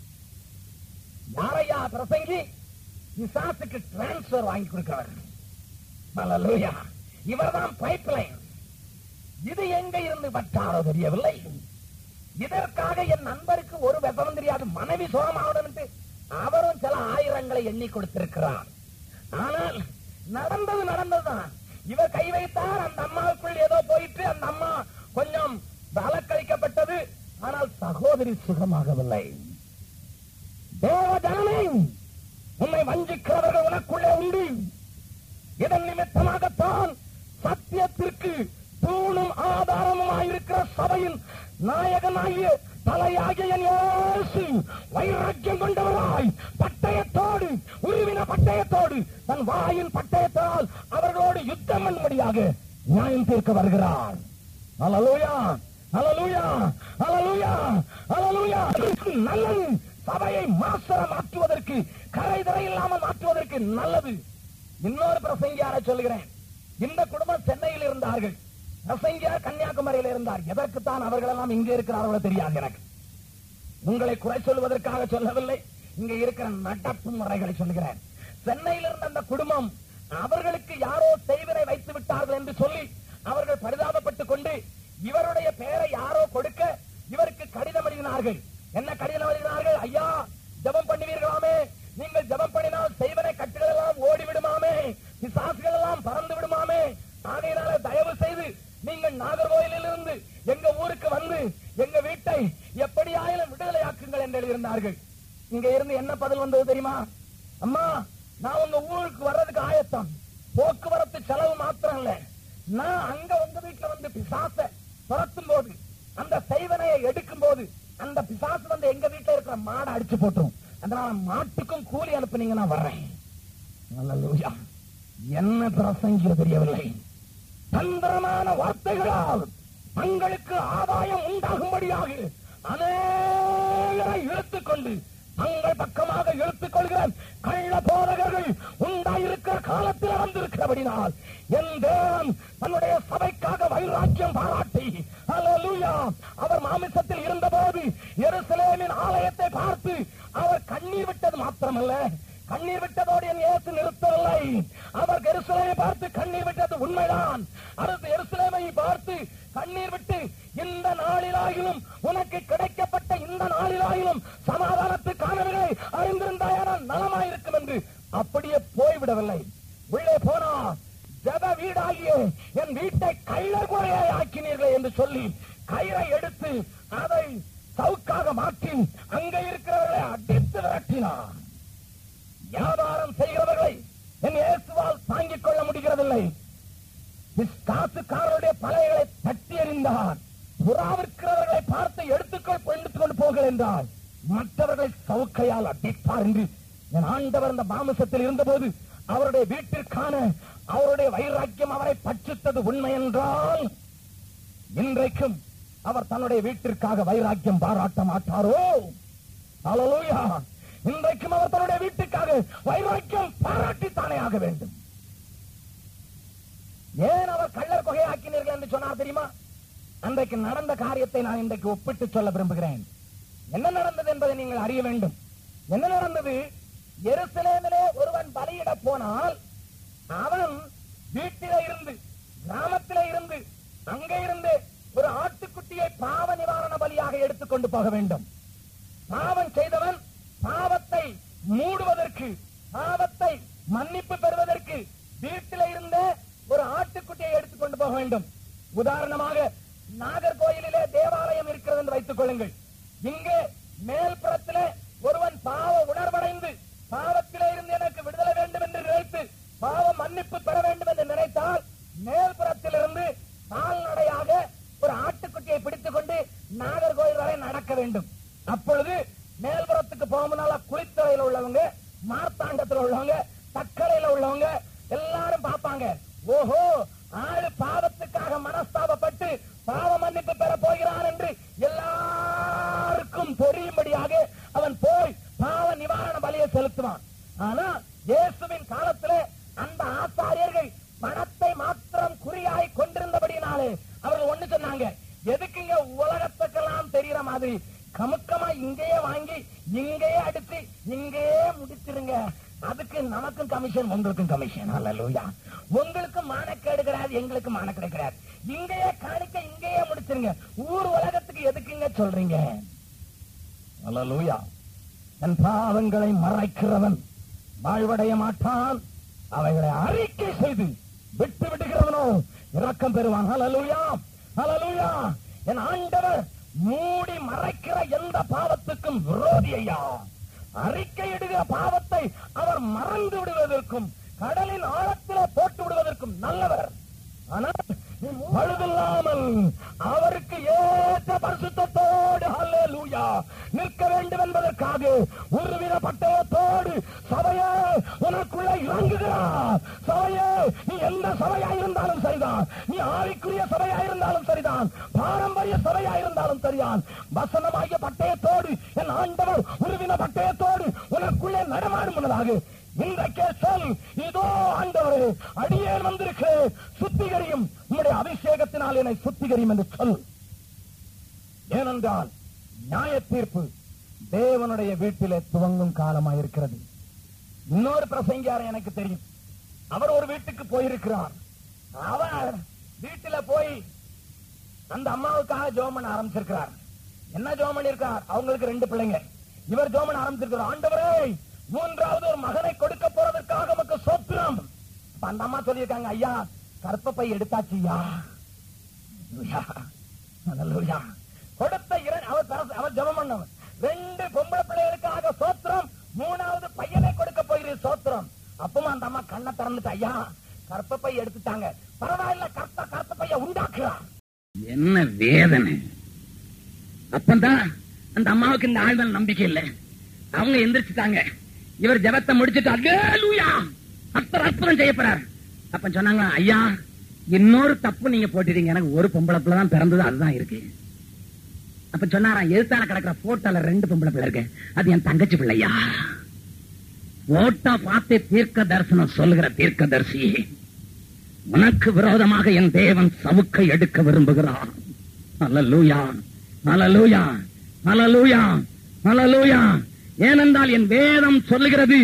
யாரையா பிரசங்கி பிசாசுக்கு டிரான்ஸ்பர் வாங்கி கொடுக்கிறவர் அல்லேலூயா இவர்தான் பைப் லைன் இது எங்க இருந்து வட்டாரோ தெரியவில்லை இதற்காக என் நண்பருக்கு ஒரு வெப்பம் தெரியாது மனைவி சோகமாவுடன் அவரும் சில ஆயிரங்களை எண்ணி கொடுத்திருக்கிறார் ஆனால் நடந்தது நடந்ததுதான் இவர் கை வைத்தார் அந்த அம்மாவுக்குள் ஏதோ போயிட்டு அந்த அம்மா கொஞ்சம் பலக்கழிக்கப்பட்டது ஆனால் சகோதரி சுகமாகவில்லை தேவ ஜனமே உன்னை வஞ்சிக்கிறவர்கள் உனக்குள்ளே உண்டு இதன் நிமித்தமாகத்தான் சத்தியத்திற்கு தூணும் ஆதாரமுமாயிருக்கிற சபையின் நாயகனாகிய தலையாகிய என் இயேசு வைராக்கியம் கொண்டவராய் பட்டயத்தோடு உருவின பட்டயத்தோடு தன் வாயின் பட்டயத்தால் அவர்களோடு யுத்தம் பண்ணும்படியாக நியாயம் தீர்க்க வருகிறார் அலலூயா அலலூயா அலலூயா அலலூயா நல்லது சபையை மாசர மாற்றுவதற்கு கரைதரை இல்லாமல் மாற்றுவதற்கு நல்லது இன்னொரு பிரசங்கியாரை சொல்லுகிறேன் இந்த குடும்பம் சென்னையில் இருந்தார்கள் பிரசங்கியார் கன்னியாகுமரியில் இருந்தார் எதற்குத்தான் அவர்கள் எல்லாம் இங்கே இருக்கிறார்களோ தெரியாது எனக்கு உங்களை குறை சொல்வதற்காக சொல்லவில்லை இங்க இருக்கிற நடப்பு முறைகளை சொல்லுகிறேன் சென்னையில் இருந்த அந்த குடும்பம் அவர்களுக்கு யாரோ செய்வினை வைத்து விட்டார்கள் என்று சொல்லி அவர்கள் பரிதாபப்பட்டுக் கொண்டு இவருடைய பெயரை யாரோ கொடுக்க இவருக்கு கடிதம் எழுதினார்கள் என்ன கடிதம் எழுதினார்கள் ஐயா ஜெபம் பண்ணுவீர்களாமே நீங்கள் ஜெபம் பண்ணினால் செய்வனை கட்டுகள் எல்லாம் ஓடி விடுமாமே பிசாசுகள் எல்லாம் பறந்து விடுமாமே ஆகையினால தயவு செய்து நீங்கள் நாகர்கோயிலில் இருந்து எங்க ஊருக்கு வந்து எங்க வீட்டை எப்படி ஆயிலும் விடுதலையாக்குங்கள் என்று எழுதியிருந்தார்கள் இங்க இருந்து என்ன பதில் வந்தது தெரியுமா அம்மா நான் உங்க ஊருக்கு வர்றதுக்கு ஆயத்தம் போக்குவரத்து செலவு மாத்திரம் இல்ல நான் அங்க உங்க வீட்டுல வந்து பிசாச துரத்தும் போது அந்த செய்வனையை எடுக்கும் போது அந்த பிசாசு வந்து எங்க வீட்டுல இருக்கிற மாடை அடிச்சு போட்டுரும் அதனால மாட்டுக்கும் கூலி அனுப்புனீங்க நான் வர்றேன் அல்லேலூயா. என்ன பிரசங்கிய தெரியவில்லை தந்திரமான வார்த்தைகளால் தங்களுக்கு ஆதாயம் உண்டாகும்படியாக அநேகரை இழுத்துக் கொண்டு தங்கள் பக்கமாக இழுத்துக் கொள்கிற கள்ள போதகர்கள் உண்டாயிருக்கிற காலத்தில் வந்திருக்கிறபடினால் என் தேவன் தன்னுடைய சபைக்காக வைராக்கியம் பாராட்டி அல்லேலூயா அவர் மாமிசத்தில் இருந்தபோது எருசலேமின் ஆலயத்தை பார்த்து அவர் கண்ணீர் விட்டது மாத்திரமல்ல கண்ணீர் விட்டதோடு என் இயேசு நிறுத்தவில்லை அவர் எருசலேமை பார்த்து கண்ணீர் விட்டது உண்மைதான் அடுத்து எருசலேமை பார்த்து கண்ணீர் விட்டு இந்த நாளிலாயிலும் உனக்கு கிடைக்கப்பட்ட இந்த நாளிலாயிலும் சமாதானத்து காணவர்களை அறிந்திருந்தாயானால் நலமாயிருக்கும் என்று அப்படியே போய்விடவில்லை உள்ளே போனா ஜப வீடாகிய என் வீட்டை கள்ளர் குறையை ஆக்கினீர்களே என்று சொல்லி கயிறை எடுத்து அதை சவுக்காக மாற்றி அங்க இருக்கிறவர்களை அடித்து விரட்டினார் வியாபாரம் செய்கிறவர்களை என் இயேசுவால் தாங்கிக் கொள்ள முடிகிறதில்லை காசுக்காரருடைய பலைகளை தட்டி எறிந்தார் புறாவிற்கிறவர்களை பார்த்து எடுத்துக்கொள் எடுத்துக் கொண்டு போங்கள் என்றார் மற்றவர்களை சவுக்கையால் அடித்தார் என்று என் ஆண்டவர் அந்த மாமிசத்தில் இருந்தபோது அவருடைய வீட்டிற்கான அவருடைய வைராக்கியம் அவரை பட்சித்தது உண்மை என்றால் இன்றைக்கும் அவர் தன்னுடைய வீட்டிற்காக வைராக்கியம் பாராட்ட மாட்டாரோ அல்லேலூயா இன்றைக்கும் அவர் தன்னுடைய வீட்டுக்காக வைராக்கியம் பாராட்டித்தானே ஆக வேண்டும் ஏன் அவர் கள்ளர் கொகையாக்கினீர்கள் என்று சொன்னார் தெரியுமா அன்றைக்கு நடந்த காரியத்தை நான் இன்றைக்கு ஒப்பிட்டு சொல்ல விரும்புகிறேன் என்ன நடந்தது என்பதை நீங்கள் அறிய வேண்டும் என்ன நடந்தது எருசலேமிலே ஒருவன் பலியிட போனால் அவன் வீட்டிலே இருந்து கிராமத்திலே இருந்து அங்கே இருந்து ஒரு ஆட்டுக்குட்டியை பாவ நிவாரண பலியாக எடுத்துக்கொண்டு போக வேண்டும் பாவம் செய்தவன் பாவத்தை மூடுவதற்கு பாவத்தை மன்னிப்பு பெறுவதற்கு வீட்டில இருந்த ஒரு ஆட்டுக்குட்டியை எடுத்துக்கொண்டு போக வேண்டும் உதாரணமாக நாகர்கோயிலிலே தேவாலயம் இருக்கிறது என்று வைத்துக் கொள்ளுங்கள் இங்கே மேல்புறத்திலே ஒருவன் பாவ உணர்வடைந்து பாவத்திலே இருந்து எனக்கு விடுதலை வேண்டும் என்று நினைத்து பாவ மன்னிப்பு பெற வேண்டும் என்று நினைத்தால் மேல்புறத்திலிருந்து கால்நடையாக ஒரு ஆட்டுக்குட்டியை பிடித்துக் கொண்டு நாகர்கோயில் வரை நடக்க வேண்டும் அப்பொழுது மேல்புறத்துக்கு போகும்போனால குளித்தலையில உள்ளவங்க மார்த்தாண்டத்துல உள்ளவங்க தக்கரையில உள்ளவங்க எல்லாரும் பார்ப்பாங்க ஓஹோ ஆளு பாவத்துக்காக மனஸ்தாபப்பட்டு பாவ மன்னிப்பு பெற போகிறான் என்று எல்லாருக்கும் தெரியும்படியாக அவன் போய் பாவ நிவாரண பலியை செலுத்துவான் ஆனா இயேசுவின் காலத்திலே அந்த ஆசாரியர்கள் பணத்தை மாத்திரம் குறியாய் கொண்டிருந்தபடினாலே அவர்கள் ஒண்ணு சொன்னாங்க எதுக்குங்க உலகத்துக்கெல்லாம் தெரியற மாதிரி கமுக்கமா இங்கேயே வாங்கி இங்கேயே அடிச்சு இங்கேயே முடிச்சிருங்க அதுக்கு நமக்கும் கமிஷன் உங்களுக்கும் கமிஷன் அல்லூயா உங்களுக்கு மானக்கேடு கிடையாது எங்களுக்கு மானக்கேடு கிடையாது இங்கேயே காணிக்க இங்கேயே முடிச்சிருங்க ஊர் உலகத்துக்கு எதுக்குங்க சொல்றீங்க அல்லூயா என் பாவங்களை மறைக்கிறவன் வாழ்வடைய மாட்டான் அவைகளை அறிக்கை செய்து விட்டு விடுகிறவனோ இரக்கம் பெறுவான் ஹalleluya ஹalleluya என் ஆண்டவர் மூடி மறைக்கிற எந்த பாவத்துக்கும் விரோதி ஐயா அறிக்கையிடுகிற பாவத்தை அவர் மறந்து விடுவதற்கும் கடலின் ஆழத்திலே போட்டு விடுவதற்கும் நல்லவர் ஆனால் பழுதில்லாமல் அவருக்கு ஏற்ற பரிசுத்தத்தோடு ஹalleluya நிற்க வேண்டும் என்பதற்காக உருவின பட்டயத்தோடு சபையே உனக்குள்ள இறங்குகிறார் சபையே நீ எந்த சபையா இருந்தாலும் சரிதான் நீ ஆவிக்குரிய சபையா இருந்தாலும் சரிதான் பாரம்பரிய சபையா இருந்தாலும் சரிதான் வசனமாகிய பட்டயத்தோடு என் ஆண்டவர் உருவின பட்டயத்தோடு உனக்குள்ளே நடமாடும் முன்னதாக இன்றைக்கே சொல் இதோ ஆண்டவரே அடியேன் வந்திருக்கிறேன் சுத்திகரியும் உம்முடைய அபிஷேகத்தினால் என்னை சுத்திகரியும் என்று சொல் ஏனென்றால் நியாய தீர்ப்பு தேவனுடைய வீட்டிலே துவங்கும் காலமாயிருக்கிறது இன்னொரு பிரசங்கியார் எனக்கு தெரியும் அவர் ஒரு வீட்டுக்கு போயிருக்கிறார் அவர் வீட்டுல போய் அந்த அம்மாவுக்காக ஜோமன் ஆரம்பிச்சிருக்கிறார் என்ன ஜோமன் இருக்கார் அவங்களுக்கு ரெண்டு பிள்ளைங்க இவர் ஜோமன் ஆரம்பிச்சிருக்கிறார் ஆண்டவரே மூன்றாவது ஒரு மகனை கொடுக்க போறதற்காக நமக்கு சோத்திரம் அப்ப அந்த அம்மா சொல்லியிருக்காங்க ஐயா கற்பப்பை எடுத்தாச்சுயா அல்லேலூயா. அல்லேலூயா. கொடுத்த இரண் அவர் தர- அவர் ஜெபம் பண்ணவன் ரெண்டு பொம்பளை பிள்ளைகளுக்காக சோத்திரம் மூணாவது பையனை கொடுக்க போயிரு சோத்திரம் அப்பவும் அந்த அம்மா கண்ணை திறந்துட்டு ஐயா கற்பப்பை எடுத்துட்டாங்க பரவாயில்ல கற்ப கற்பப்பைய உண்டாக்குறான் என்ன வேதனை அப்பந்தான் அந்த அம்மாவுக்கு இந்த ஆள் மேல நம்பிக்கை இல்ல அவங்க எந்திரிச்சுட்டாங்க இவர் ஜெபத்தை முடிச்சிட்டு அல்லேலூயா அத்தர் அற்புதம் செய்ய போறார் அப்ப சொன்னாங்க ஐயா இன்னொரு தப்பு நீங்க போட்டுட்டீங்க எனக்கு ஒரு பொம்பளை பிள்ளை தான் பிறந்தது அதுதான் இருக்கு அப்ப சொன்னாராம் எழுத்தால கிடக்குற போட்டோல ரெண்டு பொம்பளை பிள்ளை இருக்கு அது என் தங்கச்சி பிள்ளையா போட்டோ பார்த்து தீர்க்க தரிசனம் சொல்லுகிற தீர்க்கதரிசி உனக்கு விரோதமாக என் தேவன் சவுக்கை எடுக்க விரும்புகிறார் அல்லலூயா அல்லலூயா அல்லலூயா அல்லலூயா ஏனென்றால் என் வேதம் சொல்லுகிறது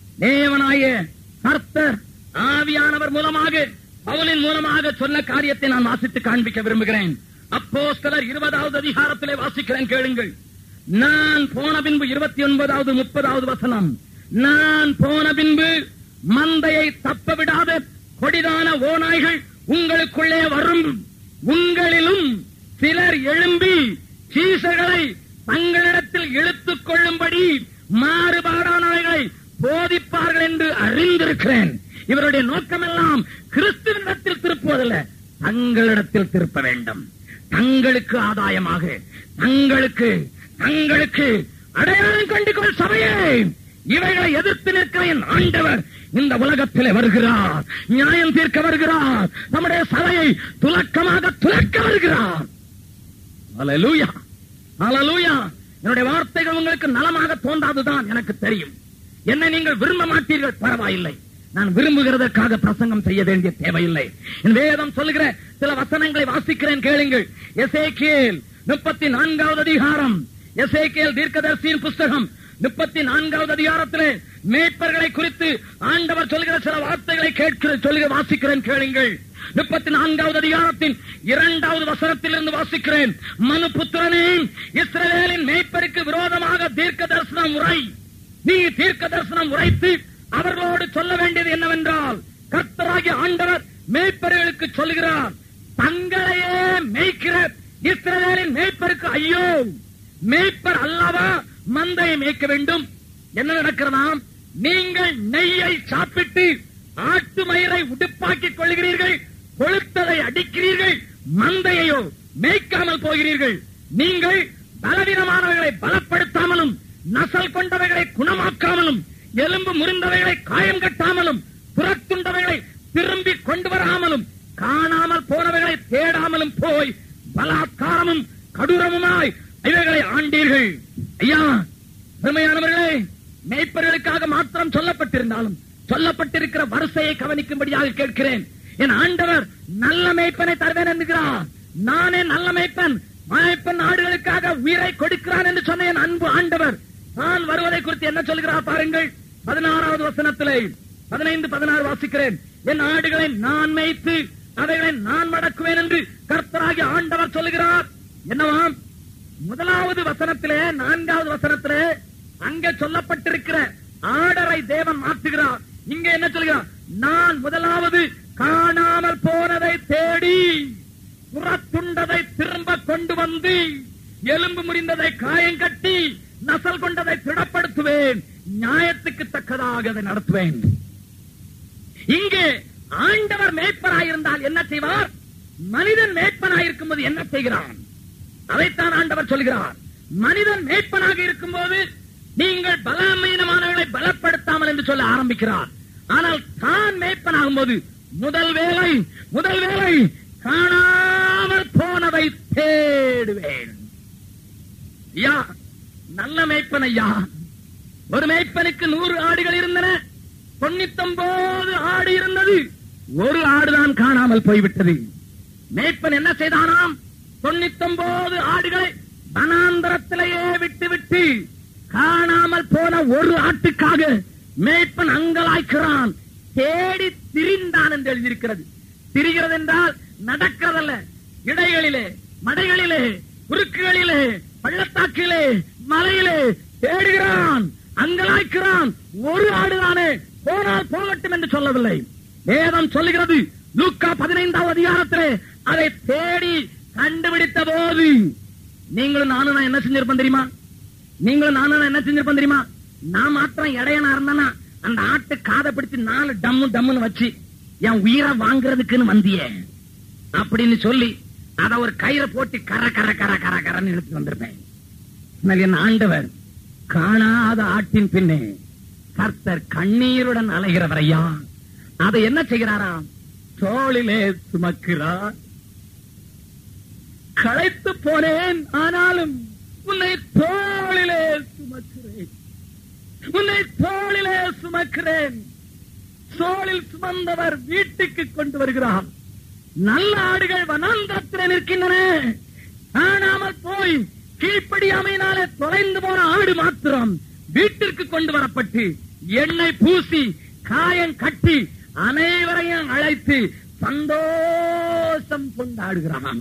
தேவனாய கர்த்தர் ஆவியானவர் மூலமாக பவுலின் மூலமாக சொன்ன காரியத்தை நான் வாசித்து காண்பிக்க விரும்புகிறேன் அப்போஸ்தலர் இருபதாவது அதிகாரத்திலே வாசிக்கிறேன் கேளுங்கள் நான் போன பின்பு இருபத்தி ஒன்பதாவது முப்பதாவது வசனம் நான் போன பின்பு மந்தையை தப்ப விடாத கொடிதான ஓநாய்கள் உங்களுக்குள்ளே வரும் உங்களிலும் சிலர் எழும்பி சீசர்களை தங்களிடத்தில் இழுத்துக் கொள்ளும்படி மாறுபாடானவைகளை போதிப்பார்கள் என்று அறிந்திருக்கிறேன் இவருடைய நோக்கமெல்லாம் கிறிஸ்துவனிடத்தில் திருப்புவதல்ல தங்களிடத்தில் திருப்ப வேண்டும் தங்களுக்கு ஆதாயமாக தங்களுக்கு தங்களுக்கு அடையாளம் கண்டுகொள் சபையே இவைகளை எதிர்த்து நிற்கிற என் ஆண்டவர் இந்த உலகத்திலே வருகிறார் நியாயம் தீர்க்க வருகிறார் நம்முடைய சபையை துலக்கமாக துலக்க வருகிறார் அல்லேலூயா அல்லேலூயா என்னுடைய வார்த்தைகள் உங்களுக்கு நலமாக தோன்றாதுதான் எனக்கு தெரியும் என்னை நீங்கள் விரும்ப மாட்டீர்கள் பரவாயில்லை நான் விரும்புகிறதற்காக பிரசங்கம் செய்ய வேண்டிய தேவையில்லை என் வேதம் சொல்லுகிற சில வசனங்களை வாசிக்கிறேன் கேளுங்கள் எசேக்கியேல் முப்பத்தி நான்காவது அதிகாரம் எசேக்கியேல் தீர்க்கதரிசியின் புஸ்தகம் முப்பத்தி நான்காவது அதிகாரத்திலே மேய்ப்பர்களை குறித்து ஆண்டவர் சொல்கிற சில வார்த்தைகளை கேட்கிற சொல்லுக வாசிக்கிறேன் கேளுங்கள் முப்பத்தி நான்காவது அதிகாரத்தின் இரண்டாவது வசனத்திலிருந்து வாசிக்கிறேன் மனு புத்திரனே இஸ்ரவேலின் மேய்ப்பருக்கு விரோதமாக தீர்க்க தரிசனம் உரை நீ தீர்க்க தரிசனம் உரைத்து அவர்களோடு சொல்ல வேண்டியது என்னவென்றால் கர்த்தராகிய ஆண்டவர் மேய்ப்பர்களுக்கு சொல்கிறார் தங்களையே மேய்க்கிற இஸ்ரவேலின் மேய்ப்பருக்கு ஐயோ மேய்ப்பர் அல்லவா மந்தையை மேய்க்க வேண்டும் என்ன நடக்கிறதாம் நீங்கள் நெய்யை சாப்பிட்டு ஆட்டு மயிரை உடுப்பாக்கிக் கொள்கிறீர்கள் கொளுத்ததை அடிக்கிறீர்கள் மந்தையையோ மேய்க்காமல் போகிறீர்கள் நீங்கள் பலவீனமானவர்களை பலப்படுத்தாமலும் நசல் கொண்டவைகளை குணமாக்காமலும் எலும்பு முறிந்தவைகளை காயம் கட்டாமலும் புறத்துண்டவைகளை திரும்பி கொண்டு வராமலும் காணாமல் போனவைகளை தேடாமலும் போய் பலாத்காரமும் கடூரமுமாய் இவைகளை ஆண்டீர்கள் ஐயா பெருமையானவர்களே மேய்ப்பர்களுக்காக மாத்திரம் சொல்லப்பட்டிருந்தாலும் சொல்லப்பட்டிருக்கிற வரிசையை கவனிக்கும்படியாக கேட்கிறேன் என் ஆண்டவர் நல்ல மேய்ப்பனை தருவேன் என்கிறார் நானே நல்ல மேய்ப்பன் மேய்ப்பன் ஆடுகளுக்காக உயிரை கொடுக்கிறான் என்று சொன்ன என் அன்பு ஆண்டவர் நான் வருவதை குறித்து என்ன சொல்கிறார் பாருங்கள் பதினாறாவது வசனத்திலே பதினைந்து பதினாறு வாசிக்கிறேன் என் ஆடுகளை நான் மேய்த்து அவைகளை நான் மடக்குவேன் என்று கர்த்தராகி ஆண்டவர் சொல்லுகிறார் என்னவாம் முதலாவது வசனத்திலே நான்காவது வசனத்திலே அங்கே சொல்லப்பட்டிருக்கிற ஆடரை தேவன் மாற்றுகிறார் இங்க என்ன சொல்கிறார் நான் முதலாவது காணாமல் போனதை தேடி புறத்துண்டதை திரும்ப கொண்டு வந்து எலும்பு முறிந்ததை காயம் கட்டி நசல் கொண்டதை திடப்படுத்துவேன் நியாயத்துக்கு தக்கதாக அதை நடத்துவேன் இங்கே ஆண்டவர் மேய்ப்பனாயிருந்தால் என்ன செய்வார் மனிதன் மேய்ப்பனாயிருக்கும் போது என்ன செய்கிறான் அதைத்தான் ஆண்டவர் சொல்கிறார் மனிதன் மேய்ப்பனாக இருக்கும்போது நீங்கள் பலமீனமானவர்களை பலப்படுத்தாமல் என்று சொல்ல ஆரம்பிக்கிறார் ஆனால் தான் மேய்ப்பனாகும் போது முதல் வேலை முதல் வேலை காணாமல் போனதை தேடுவேன் ஐயா நல்ல மேய்ப்பன் ஐயா ஒரு மேய்ப்பனுக்கு நூறு ஆடுகள் இருந்தன தொண்ணூத்தொன்பது ஆடு இருந்தது ஒரு ஆடுதான் காணாமல் போய்விட்டது மேய்ப்பன் என்ன செய்தானாம் தொண்ணூத்தொன்பது ஆடுகளை வனாந்தரத்திலேயே விட்டு விட்டு காணாமல் போன ஒரு ஆட்டுக்காக மேய்ப்பன் அங்கலாய்க்கிறான் தேடி திரிந்தான் என்று எழுதியிருக்கிறது திரிகிறது என்றால் நடக்கிறதல்ல இடைகளிலே மடைகளிலே குறுக்குகளிலே பள்ளத்தாக்கிலே மலையிலே தேடுகிறான் அங்கலாய்க்கிறான் ஒரு ஆடுதானே போனால் போகட்டும் என்று சொல்லவில்லை வேதம் சொல்லுகிறது லூக்கா பதினைந்தாவது அதிகாரத்திலே அதை தேடி கண்டுபிடித்த போது நீங்களும் நானும் நான் என்ன செஞ்சிருப்போம் தெரியுமா நீங்களும் நானும் நான் என்ன செஞ்சிருப்போம் தெரியுமா நான் மாத்திரம் இடையனா இருந்தானா அந்த ஆட்டு காதை பிடிச்சு நாலு டம்மு டம்முன்னு வச்சு என் உயிரை வாங்குறதுக்குன்னு வந்தியே அப்படின்னு சொல்லி அத ஒரு கயிறை போட்டு கர கர கர கர கரன்னு இழுத்து வந்திருப்பேன் ஆனால் என் ஆண்டவர் காணாத ஆட்டின் பின்னே கர்த்தர் கண்ணீருடன் அலைகிறவரையா அதை என்ன செய்கிறாராம் தோளிலே சுமக்கிறார் களைத்து போனேன் ஆனாலும் உன்னை தோளிலே சுமக்கிறேன் உன்னை தோளிலே சுமக்கிறேன் தோளில் சுமந்தவர் வீட்டுக்கு கொண்டு வருகிறார் நல்ல ஆடுகள் வனாந்தரத்தில் நிற்கின்றன காணாமல் போய் கீழ்ப்படியாமையினாலே தொலைந்து போன ஆடு மாத்திரம் வீட்டிற்கு கொண்டு வரப்பட்டு எண்ணெய் பூசி காயம் கட்டி அனைவரையும் அழைத்து சந்தோஷம் கொண்டாடுகிறான்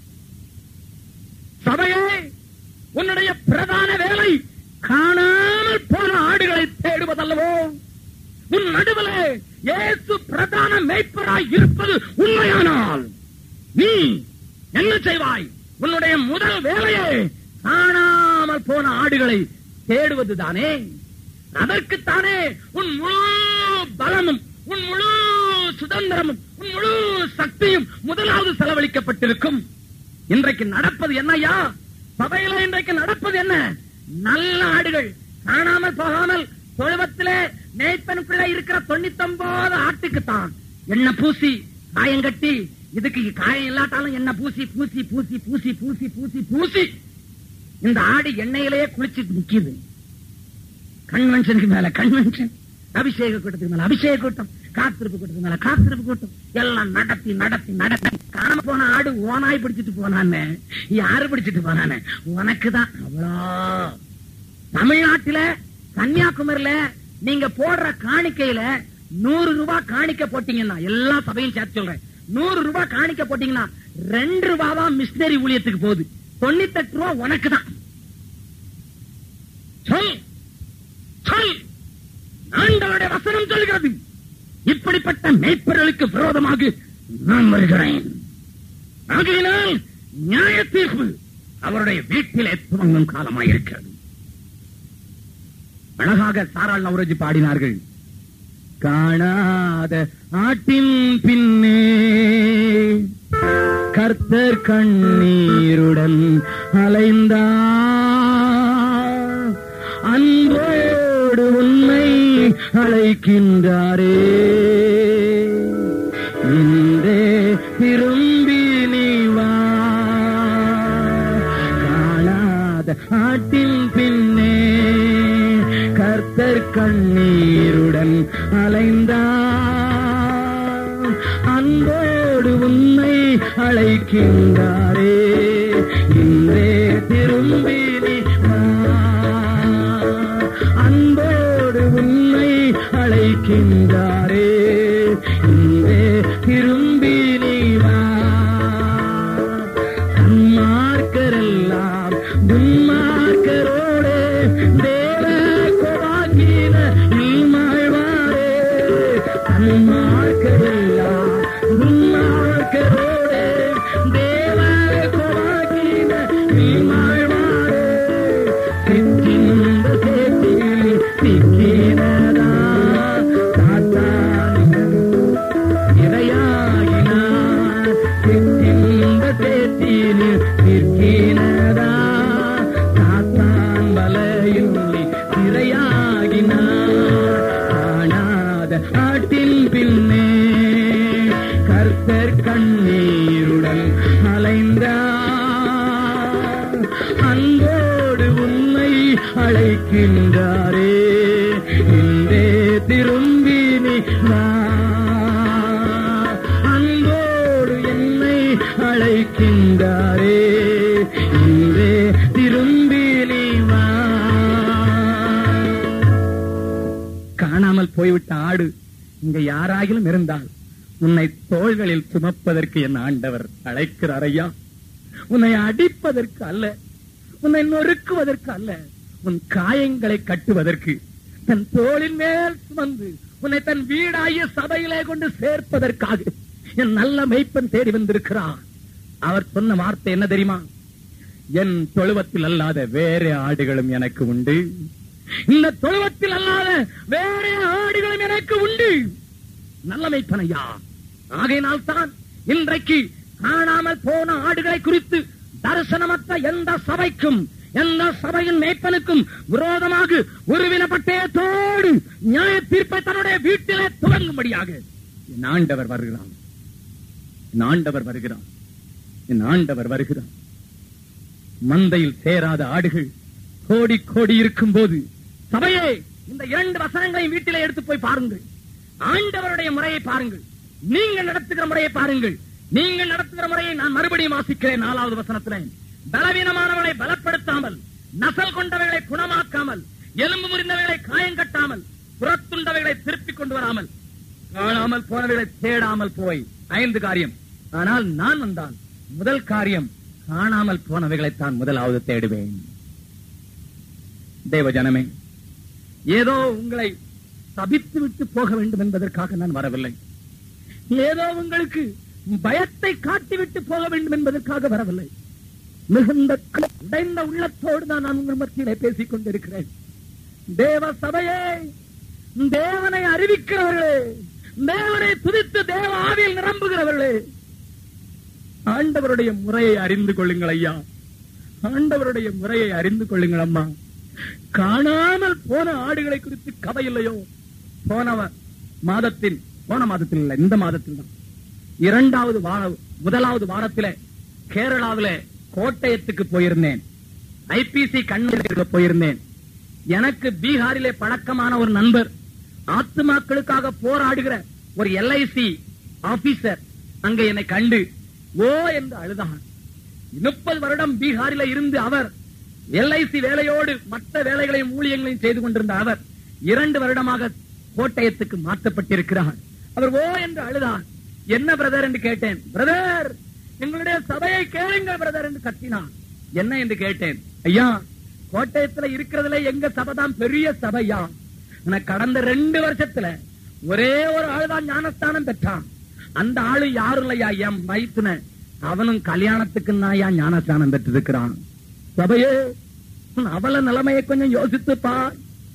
சபையே உன்னுடைய பிரதான வேலை காணாமல் போன ஆடுகளை தேடுவதல்லவோ உன் நடுவிலே இயேசு பிரதான மேய்ப்பராய் இருப்பது உண்மையானால் நீ என்ன செய்வாய் உன்னுடைய முதல் வேலையே காணாமல் போன ஆடுகளை தேடுவதுதானே அதற்குத்தானே உன் முழு பலமும் உன் முழு சுதந்திரமும் உன் முழு சக்தியும் முதலாவது செலவழிக்கப்பட்டிருக்கும் இன்றைக்கு நடப்பது என்னையா சபையில இன்றைக்கு நடப்பது என்ன நல்ல ஆடுகள் காணாமல் போகாமல் தொழுவத்திலே மேய்ப்பனுக்குள்ள இருக்கிற தொண்ணூத்தி ஒன்பது ஆட்டுக்குத்தான் எண்ணெய் பூசி காயம் கட்டி இதுக்கு காயம் இல்லாட்டாலும் எண்ணெய் பூசி பூசி பூசி பூசி பூசி பூசி பூசி இந்த ஆடு எண்ணெயிலேயே குளிச்சு நிக்குது கன்வென்ஷனுக்கு மேல கன்வென்ஷன் அபிஷேக கூட்டத்துக்கு மேல அபிஷேக கூட்டம் காத்திருப்பு கூட்டத்துக்கு மேல காத்திருப்பு கூட்டம் எல்லாம் நடத்தி நடத்தி நடத்தி காண போன ஆடு ஓனாய் பிடிச்சிட்டு போனான்னு யாரு பிடிச்சிட்டு போனானே உனக்குதான் அவ்வளோ தமிழ்நாட்டில கன்னியாகுமரியில நீங்க போடுற காணிக்கையில நூறு ரூபாய் காணிக்க போட்டீங்கன்னா எல்லா சபையும் சேர்த்து சொல்றேன் நூறு ரூபாய் காணிக்க போட்டீங்கன்னா ரெண்டு ரூபாய் தான் மிஷினரி ஊழியத்துக்கு போகுது தொண்ணூத்தெட்டு ரூபா உனக்கு தான் சொல் சொல் ஆண்டவருடைய வசனம் சொல்கிறது இப்படிப்பட்ட மேய்ப்பர்களுக்கு விரோதமாக நான் வருகிறேன் ஆகையினால் நியாய தீர்ப்பு அவருடைய வீட்டிலே துவங்கும் காலமாயிருக்கிறது அழகாக சாராள் நவரோஜி பாடினார்கள் காணாத ஆட்டின் பின்னே கர்த்தர் கண்ணீருடன் அலைந்தார் அன்போடு உன்னை அழைக்கின்றாரே இன்றே திரும்பி நீ வா காணாத ஆட்டின் பின்னே கர்த்தர் கண்ணீருடன் அலைந்தார் அன்போடு உன்னை அழைக்கின்றாரே இன்றே திரும்பி நீ வா அன்போடு உன்னை அழைக்கின்றாரே இன்றே திரும்பி நீ வா சன்மார்க்கரெல்லாம் துன்மார்க்கரோடு தேவ கோவாக்கின இல்மாழ்வாரே சன்மார்க்கரெல்லாம் துன்மார்க்கரோடு தேவ கோவாக்கின இல்மாழ்வாரே சிற்றின்ப சேற்றில் சிக்கினதா சாத்தான் இரையாகினார் சிற்றின்ப சேற்றினில் நிற்கினதா சாத்தான் வலையில் இரையாகினார் காணாத ஆட்டின் பின்னே கர்த்தர் கண்ணீருடன் அலைந்தார் அன்போடு உன்னை அழைக்கின்றாரே இன்றே திரும்பி நீ வா அன்போடு என்னை அழைக்கின்றாரே இன்றே திரும்பி நீ வா போய்விட்ட ஆடு இங்க யாராகிலும் இருந்தால் உன்னை தோள்களில் சுமப்பதற்கு என் ஆண்டவர் அழைக்கிறார் ஐயா உன்னை அடிப்பதற்கு அல்ல உன்னை நொறுக்குவதற்கு அல்ல உன் காயங்களை கட்டுவதற்கு தன் தோளின் மேல் சுமந்து உன்னை தன் வீடாகிய சபையிலே கொண்டு சேர்ப்பதற்காக என் நல்ல மெய்ப்பன் தேடி வந்திருக்கிறார் அவர் சொன்ன வார்த்தை என்ன தெரியுமா என் தொழுவத்தில் அல்லாத வேற ஆடுகளும் எனக்கு உண்டு இந்த தொழுவத்தில் அல்லாத வேற ஆடுகளும் எனக்கு உண்டு நல்ல மெய்ப்பனையா ஆகையினால் தான் இன்றைக்கு காணாமல் போன ஆடுகளை குறித்து தரிசனமற்ற எந்த சபைக்கும் எந்த சபையின் மேய்ப்பனுக்கும் விரோதமாக உருவின பட்டயத்தோடு நியாய தீர்ப்பை தன்னுடைய வீட்டிலே துவங்கும்படியாக என் ஆண்டவர் வருகிறான் என் ஆண்டவர் வருகிறான் என் ஆண்டவர் வருகிறான் மந்தையில் சேராத ஆடுகள் கோடி கோடி இருக்கும் போது சபையே இந்த இரண்டு வசனங்களையும் வீட்டிலே எடுத்து போய் பாருங்கள் ஆண்டவருடைய முறையை பாருங்கள் நீங்கள் நடத்துகிற முறையை பாருங்கள் நீங்கள் நடத்துகிற முறையை நான் மறுபடியும் வாசிக்கிறேன் நாலாவது வசனத்திலே பலவீனமானவர்களை பலப்படுத்தாமல் நசல் கொண்டவைகளை குணமாக்காமல் எலும்பு முறிந்தவைகளை காயங்கட்டாமல் புறத்துண்டவைகளை திருப்பிக் கொண்டு வராமல் காணாமல் போனவைகளை தேடாமல் போய் ஐந்து காரியம் ஆனால் நான் வந்தான் முதல் காரியம் காணாமல் போனவைகளைத்தான் முதலாவது தேடுவேன் தேவ ஜனமே ஏதோ உங்களை சபித்து விட்டு போக வேண்டும் என்பதற்காக நான் வரவில்லை ஏதோ உங்களுக்கு பயத்தை காட்டிவிட்டு போக வேண்டும் என்பதற்காக வரவில்லை மிகுந்த க- உடைந்த உள்ளத்தோடு தான் நான் உங்கள் மத்தியிலே பேசிக் கொண்டிருக்கிறேன் தேவ சபையே தேவனை அறிவிக்கிறவர்களே தேவனை துதித்து தேவ ஆவியில் நிரம்புகிறவர்களே ஆண்டவருடைய முறையை அறிந்து கொள்ளுங்கள் ஐயா ஆண்டவருடைய முறையை அறிந்து கொள்ளுங்கள் அம்மா காணாமல் போன ஆடுகளை குறித்து கதை இல்லையோ போன வ- மாதத்தில் போன மாதத்தில் இல்ல இந்த மாதத்தில் தான் இரண்டாவது வார முதலாவது வாரத்திலே கேரளாவிலே கோட்டயத்துக்கு போயிருந்தேன் ஐபிசி கண்ணூருக்கு போயிருந்தேன் எனக்கு பீகாரிலே பழக்கமான ஒரு நண்பர் ஆத்துமாக்களுக்காக போராடுகிற ஒரு எல்ஐசி ஆபீசர் அங்க என்னை கண்டு ஓ என்று அழுதான் முப்பது வருடம் பீகாரில இருந்து அவர் எல்ஐசி வேலையோடு மற்ற வேலைகளையும் ஊழியங்களையும் செய்து கொண்டிருந்த அவர் இரண்டு வருடமாக கோட்டயத்துக்கு மாற்றப்பட்டிருக்கிறார் அவர் ஓ என்று அழுதார் என்ன பிரதர் என்று கேட்டேன் பிரதர் எங்களுடைய சபையை கேளுங்கள் பிரதர் என்று கத்தினார் என்ன என்று கேட்டேன் ஐயா கோட்டயத்துல இருக்கிறதுல எங்க சபை தான் பெரிய சபையா ஆனா கடந்த ரெண்டு வருஷத்துல ஒரே ஒரு ஆளுதான் ஞானஸ்தானம் பெற்றான் அந்த ஆளு யாரும் இல்லையா என் மைத்துன அவனும் கல்யாணத்துக்கு நாயா ஞானஸ்தானம் பெற்றிருக்கிறான் சபையே உன் அவல நிலைமையை கொஞ்சம் யோசித்து பார்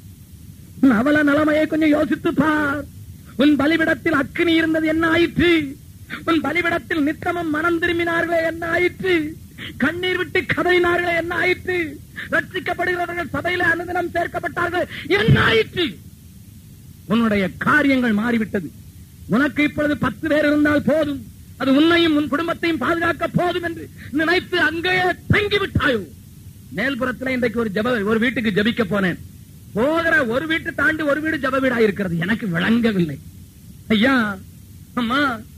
உன் அவல நிலைமையை கொஞ்சம் யோசித்து பார் உன் பலிபிடத்தில் அக்கினி இருந்தது என்ன ஆயிற்று உன் பலிபிடத்தில் நித்தமும் மனம் திரும்பினார்களே என்ன ஆயிற்று கண்ணீர் விட்டு கதறினார்களே என்ன ஆயிற்று ரட்சிக்கப்படுகிறவர்கள் சபையில அனுதினம் சேர்க்கப்பட்டார்கள் என்ன ஆயிற்று உன்னுடைய காரியங்கள் மாறிவிட்டது உனக்கு இப்பொழுது பத்து பேர் இருந்தால் போதும் அது உன்னையும் உன் குடும்பத்தையும் பாதுகாக்க போதும் என்று நினைத்து அங்கேயே தங்கிவிட்டாயோ மேல்புறத்துல இன்றைக்கு ஒரு ஜப ஒரு வீட்டுக்கு ஜபிக்க போனேன் போகிற ஒரு வீட்டு தாண்டி ஒரு வீடு ஜப வீடா இருக்கிறது எனக்கு விளங்கவில்லை ஐயா அம்மா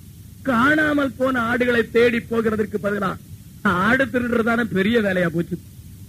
காணாமல் போன ஆடுகளை தேடி போகிறதற்கு பதிலா ஆடு திருடுறதான பெரிய வேலையா போச்சு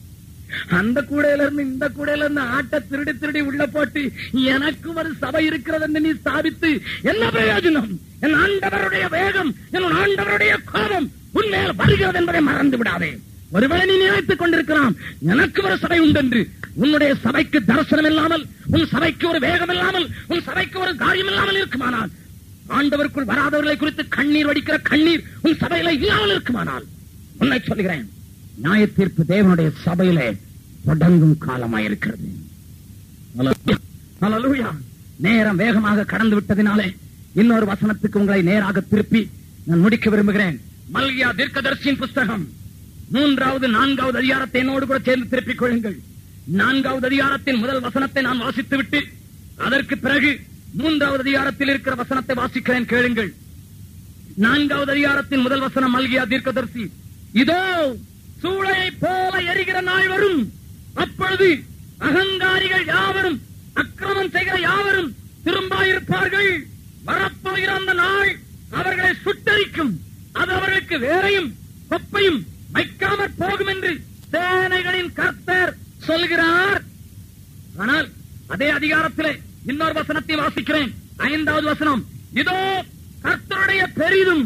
அந்த கூடையில இருந்து இந்த கூடையில இருந்து ஆட்டை திருடி திருடி உள்ள போட்டு எனக்கும் ஒரு சபை இருக்கிறது என்று நீ ஸ்தாபித்து என்ன பிரயோஜனம் என் ஆண்டவருடைய வேகம் என் ஆண்டவருடைய கோபம் உன்மேல் வருகிறது என்பதை மறந்து விடாதே ஒருவேளை நீ நினைத்துக் கொண்டிருக்கலாம் எனக்கு ஒரு சபை உண்டென்று உன்னுடைய சபைக்கு தரிசனம் இல்லாமல் உன் சபைக்கு ஒரு வேகம் இல்லாமல் உன் சபைக்கு ஒரு காரியம் இல்லாமல் இருக்குமானால் ஆண்டவருக்குள் வராதவர்களை குறித்து கண்ணீர் வடிக்கிற கண்ணீர் உன் சபையில இல்லாமல் இருக்குமானால் உன்னை சொல்கிறேன் நியாய தீர்ப்பு தேவனுடைய சபையிலே தொடங்கும் காலமாயிருக்கிறது Hallelujah. Hallelujah. நேரம் வேகமாக கடந்து விட்டதினாலே இன்னொரு வசனத்துக்கு உங்களை நேராக திருப்பி நான் முடிக்க விரும்புகிறேன் மல்கியா தீர்க்கதர்சியின் புஸ்தகம் மூன்றாவது நான்காவது அதிகாரத்தை என்னோடு கூட சேர்ந்து திருப்பிக் கொள்ளுங்கள் நான்காவது அதிகாரத்தின் முதல் வசனத்தை நான் வாசித்து விட்டு அதற்கு பிறகு மூன்றாவது அதிகாரத்தில் இருக்கிற வசனத்தை வாசிக்கிறேன் கேளுங்கள் நான்காவது அதிகாரத்தின் முதல் வசனம் மல்கியா தீர்க்கதரிசி இதோ சூளையை போல எரிகிற நாள் வரும் அப்பொழுது அகங்காரிகள் யாவரும் அக்கிரமம் செய்கிற யாவரும் திரும்பாயிருப்பார்கள் வரப்போகிற அந்த நாள் அவர்களை சுட்டரிக்கும் அது அவர்களுக்கு வேறையும் கொப்பையும் வைக்காமற் போகும் என்று சேனைகளின் கர்த்தர் சொல்கிறார் ஆனால் அதே அதிகாரத்திலே இன்னொரு வசனத்தை வாசிக்கிறேன் ஐந்தாவது வசனம் இதோ கர்த்தருடைய பெரிதும்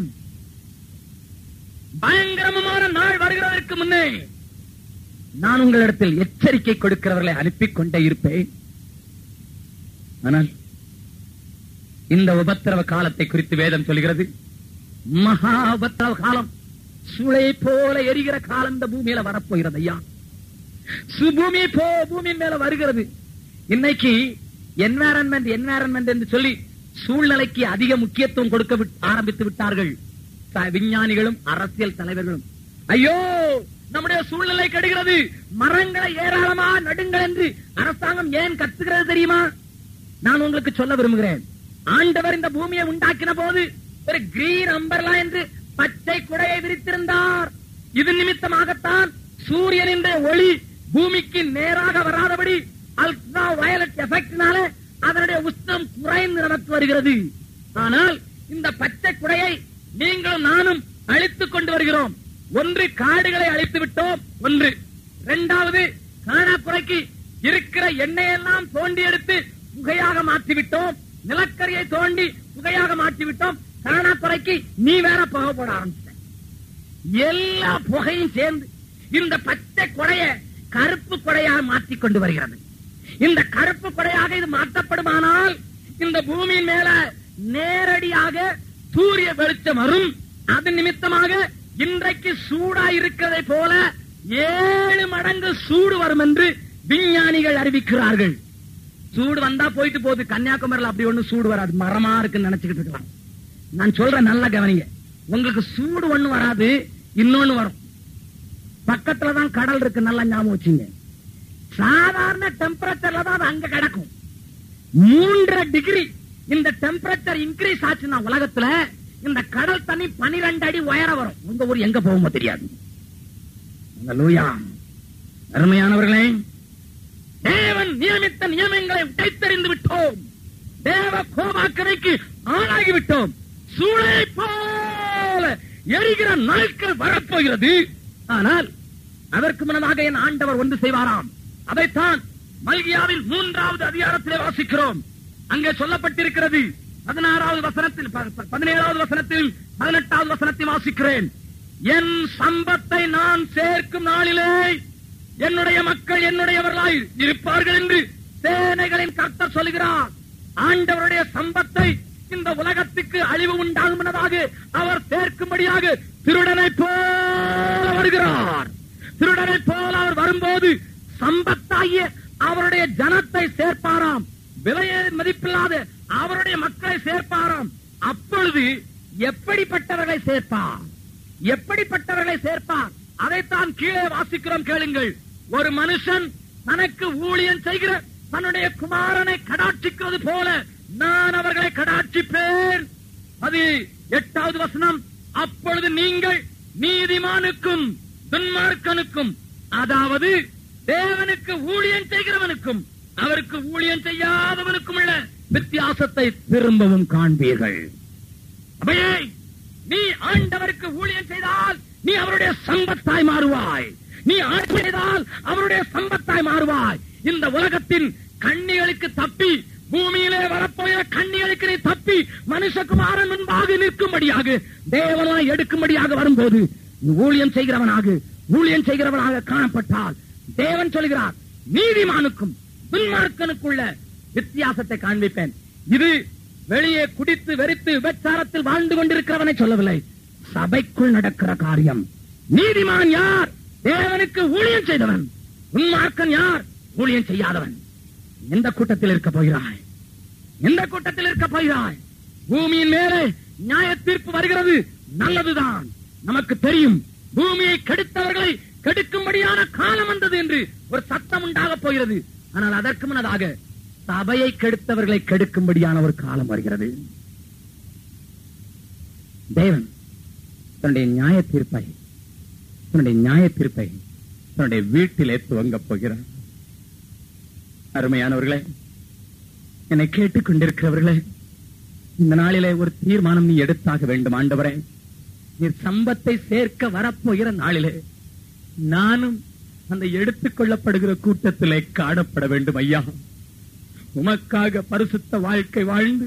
பயங்கரமான நாள் வருகிறதற்கு முன்னே நான் உங்களிடத்தில் எச்சரிக்கை கொடுக்கிறவர்களை அனுப்பிக் கொண்டே இருப்பேன் ஆனால் இந்த உபத்திரவ காலத்தை குறித்து வேதம் சொல்கிறது மகா உபத்திரவ காலம் சூளை போல எரிகிற காலம் இந்த பூமியில வரப்போகிறது ஐயா சு- பூமி போ பூமி மேல வருகிறது இன்னைக்கு என்வாரன்மெண்ட் என்வாரன்மெண்ட் என்று சொல்லி சூழ்நிலைக்கு அதிக முக்கியத்துவம் கொடுக்க விட்- ஆரம்பித்து விட்டார்கள் ச- விஞ்ஞானிகளும் அரசியல் தலைவர்களும் ஐயோ நம்முடைய சூழ்நிலை கெடுகிறது மரங்களை ஏராளமா நடுங்கள் என்று அரசாங்கம் ஏன் கத்துகிறது தெரியுமா நான் உங்களுக்கு சொல்ல விரும்புகிறேன் ஆண்டவர் இந்த பூமியை உண்டாக்கின போது ஒரு கிரீன் அம்பர்லா என்று பச்சை குடையை விரித்திருந்தார் இது நிமித்தமாகத்தான் சூரியனின் ஒளி பூமிக்கு நேராக வராதபடி அல்ட்ரா வயலட் எஃபெக்ட்னால அதனுடைய உஷ்ணம் குறைந்து நமக்கு வருகிறது ஆனால் இந்த பச்சை குடையை நீங்களும் நானும் அழித்துக் கொண்டு வருகிறோம் ஒன்று காடுகளை அழித்து விட்டோம் ஒன்று இரண்டாவது காணாக்குறைக்கு இருக்கிற எண்ணெயெல்லாம் தோண்டி எடுத்து புகையாக மாற்றி விட்டோம் நிலக்கரியை தோண்டி புகையாக மாற்றி விட்டோம் காணாக்குறைக்கு நீ வேற புகை போட ஆரம்பிச்சிட்ட எல்லா புகையும் சேர்ந்து இந்த பச்சை கொடைய கருப்பு கொடையாக மாற்றிக் கொண்டு வருகிறது இந்த கருப்பு கொடையாக இது மாற்றப்படுமானால் இந்த பூமியின் மேல நேரடியாக சூரிய வெளிச்சம் வரும் அது நிமித்தமாக இன்றைக்கு சூடா இருக்கிறதை போல ஏழு மடங்கு சூடு வரும் என்று விஞ்ஞானிகள் அறிவிக்கிறார்கள் சூடு வந்தா போயிட்டு போகுது கன்னியாகுமரியில அப்படி ஒண்ணு சூடு வராது மரமா இருக்குன்னு நினைச்சுக்கிட்டு இருக்கலாம் நான் சொல்றேன் நல்லா கவனிங்க உங்களுக்கு சூடு ஒண்ணு வராது இன்னொன்னு வரும் பக்கத்துல தான் கடல் இருக்கு நல்லா ஞாபகம் வச்சுங்க சாதாரண டெம்பரேச்சர்ல தான் அது அங்க கிடக்கும் மூன்றரை டிகிரி இந்த டெம்பரேச்சர் இன்க்ரீஸ் ஆச்சுன்னா உலகத்துல இந்த கடல் தண்ணி பனிரெண்டு அடி உயர வரும் உங்க ஊர் எங்க போகுமோ தெரியாது அல்லேலூயா. அருமையானவர்களே தேவன் நியமித்த நியமங்களை உடைத்தறிந்து விட்டோம் தேவ கோபாக்கரைக்கு ஆளாகி விட்டோம் சூளை போல எரிகிற நாட்கள் வரப்போகிறது ஆனால் அதற்கு முன்னதாக என் ஆண்டவர் ஒன்று செய்வாராம் அதைத்தான் மல்கியாவில் மூன்றாவது அதிகாரத்திலே வாசிக்கிறோம் அங்கே சொல்லப்பட்டிருக்கிறது பதினாறாவது வசனத்தில் ப- ப- பதினேழாவது வசனத்தில் பதினெட்டாவது வசனத்தை வாசிக்கிறேன் என் சம்பத்தை நான் சேர்க்கும் நாளிலே என்னுடைய மக்கள் என்னுடையவர்களாய் இருப்பார்கள் என்று சேனைகளின் கர்த்தர் சொல்கிறார் ஆண்டவருடைய சம்பத்தை இந்த உலகத்துக்கு அழிவு உண்டாகும் முன்னதாக அவர் சேர்க்கும்படியாக திருடனை போல வருகிறார் திருடனை போல அவர் வரும்போது சம்பத்தாகிய அவருடைய ஜனத்தை சேர்ப்பாராம் விலையே மதிப்பில்லாத அவருடைய மக்களை சேர்ப்பாராம் அப்பொழுது எப்படிப்பட்டவர்களை சேர்ப்பார் எப்படிப்பட்டவர்களை சேர்ப்பார் அதைத்தான் கீழே வாசிக்கிறோம் கேளுங்கள் ஒரு மனுஷன் தனக்கு ஊழியம் செய்கிற தன்னுடைய குமாரனை கடாட்சிக்கிறது போல நான் அவர்களை கடாட்சிப்பேன் அது எட்டாவது வசனம் அப்பொழுது நீங்கள் நீதிமானுக்கும் துன்மார்க்கனுக்கும் அதாவது தேவனுக்கு ஊழியம் செய்கிறவனுக்கும் அவருக்கு ஊழியம் செய்யாதவனுக்கும் உள்ள வித்தியாசத்தை திரும்பவும் காண்பீர்கள் அவையே நீ ஆண்டவருக்கு ஊழியம் செய்தால் நீ அவருடைய சம்பத்தாய் மாறுவாய் நீ ஆட்சி செய்தால் அவருடைய சம்பத்தாய் மாறுவாய் இந்த உலகத்தின் கண்ணிகளுக்கு தப்பி பூமியிலே வரப்போகிற கண்ணிகளுக்கு நீ தப்பி மனுஷகுமாரன் முன்பாக நிற்கும்படியாக தேவனாய் எடுக்கும்படியாக வரும்போது நீ ஊழியம் செய்கிறவனாக ஊழியம் செய்கிறவனாக காணப்பட்டால் தேவன் சொல்கிறார் நீதிமானுக்கும் துன்மார்க்கனுக்குள்ள வித்தியாசத்தை காண்பிப்பேன் இது வெளியே குடித்து வெறித்து விபச்சாரத்தில் வாழ்ந்து கொண்டிருக்கிறவனை சொல்லவில்லை சபைக்குள் நடக்கிற காரியம் நீதிமான் யார் தேவனுக்கு ஊழியம் செய்தவன் உன்மார்க்கன் யார் ஊழியம் செய்யாதவன் எந்த கூட்டத்தில் இருக்க போகிறாய் எந்த கூட்டத்தில் இருக்க போகிறாய் பூமியின் மேலே நியாய தீர்ப்பு வருகிறது நல்லதுதான் நமக்கு தெரியும் பூமியை கெடுத்தவர்களை கெடுக்கும்படியான காலம் வந்தது என்று ஒரு சத்தம் உண்டாக போகிறது ஆனால் அதற்கு முன்னதாக சபையை கெடுத்தவர்களை கெடுக்கும்படியான ஒரு காலம் வருகிறது தேவன் தன்னுடைய நியாய தீர்ப்பை தன்னுடைய நியாய தீர்ப்பை தன்னுடைய வீட்டிலே துவங்கப் போகிறார் அருமையானவர்களே என்னை கேட்டுக் கொண்டிருக்கிறவர்களே இந்த நாளிலே ஒரு தீர்மானம் நீ எடுத்தாக வேண்டும் ஆண்டவரே நீர் சம்பத்தை சேர்க்க வரப்போகிற நாளிலே நானும் அந்த எடுத்துக் கொள்ளப்படுகிற கூட்டத்திலே காணப்பட வேண்டும் ஐயா உமக்காக பரிசுத்த வாழ்க்கை வாழ்ந்து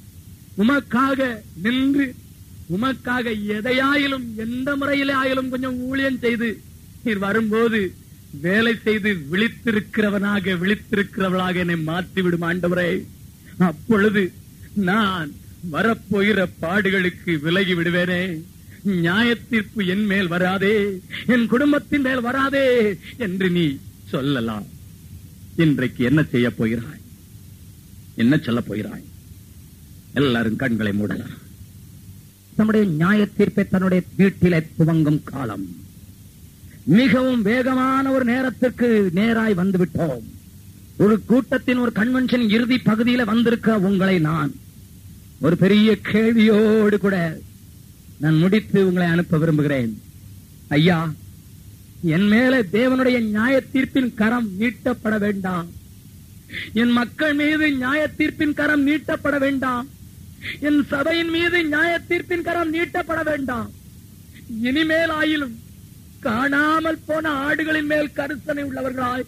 உமக்காக நின்று உமக்காக எதையாயிலும் எந்த முறையிலே ஆயிலும் கொஞ்சம் ஊழியம் செய்து நீர் வரும்போது வேலை செய்து விழித்திருக்கிறவனாக விழித்திருக்கிறவளாக என்னை மாற்றி விடும் ஆண்டவரே அப்பொழுது நான் வரப்போகிற பாடுகளுக்கு விலகி விடுவேனே நியாய தீர்ப்பு என் மேல் வராதே என் குடும்பத்தின் மேல் வராதே என்று நீ சொல்லலாம் இன்றைக்கு என்ன செய்ய போகிறாய் என்ன சொல்ல போகிறாய் எல்லாரும் கண்களை மூடலாம் தன்னுடைய நியாய தீர்ப்பை தன்னுடைய வீட்டிலே துவங்கும் காலம் மிகவும் வேகமான ஒரு நேரத்திற்கு நேராய் வந்து விட்டோம் ஒரு கூட்டத்தின் ஒரு கன்வென்ஷன் இறுதி பகுதியில வந்திருக்க உங்களை நான் ஒரு பெரிய கேள்வியோடு கூட நான் முடித்து உங்களை அனுப்ப விரும்புகிறேன் ஐயா என் மேல தேவனுடைய நியாய தீர்ப்பின் கரம் நீட்டப்பட வேண்டாம் என் மக்கள் மீது நியாய தீர்ப்பின் கரம் நீட்டப்பட வேண்டாம் என் சபையின் மீது நியாய தீர்ப்பின் கரம் நீட்டப்பட வேண்டாம் இனிமேல் ஆயிலும் காணாமல் போன ஆடுகளின் மேல் கருத்தனை உள்ளவர்களாய்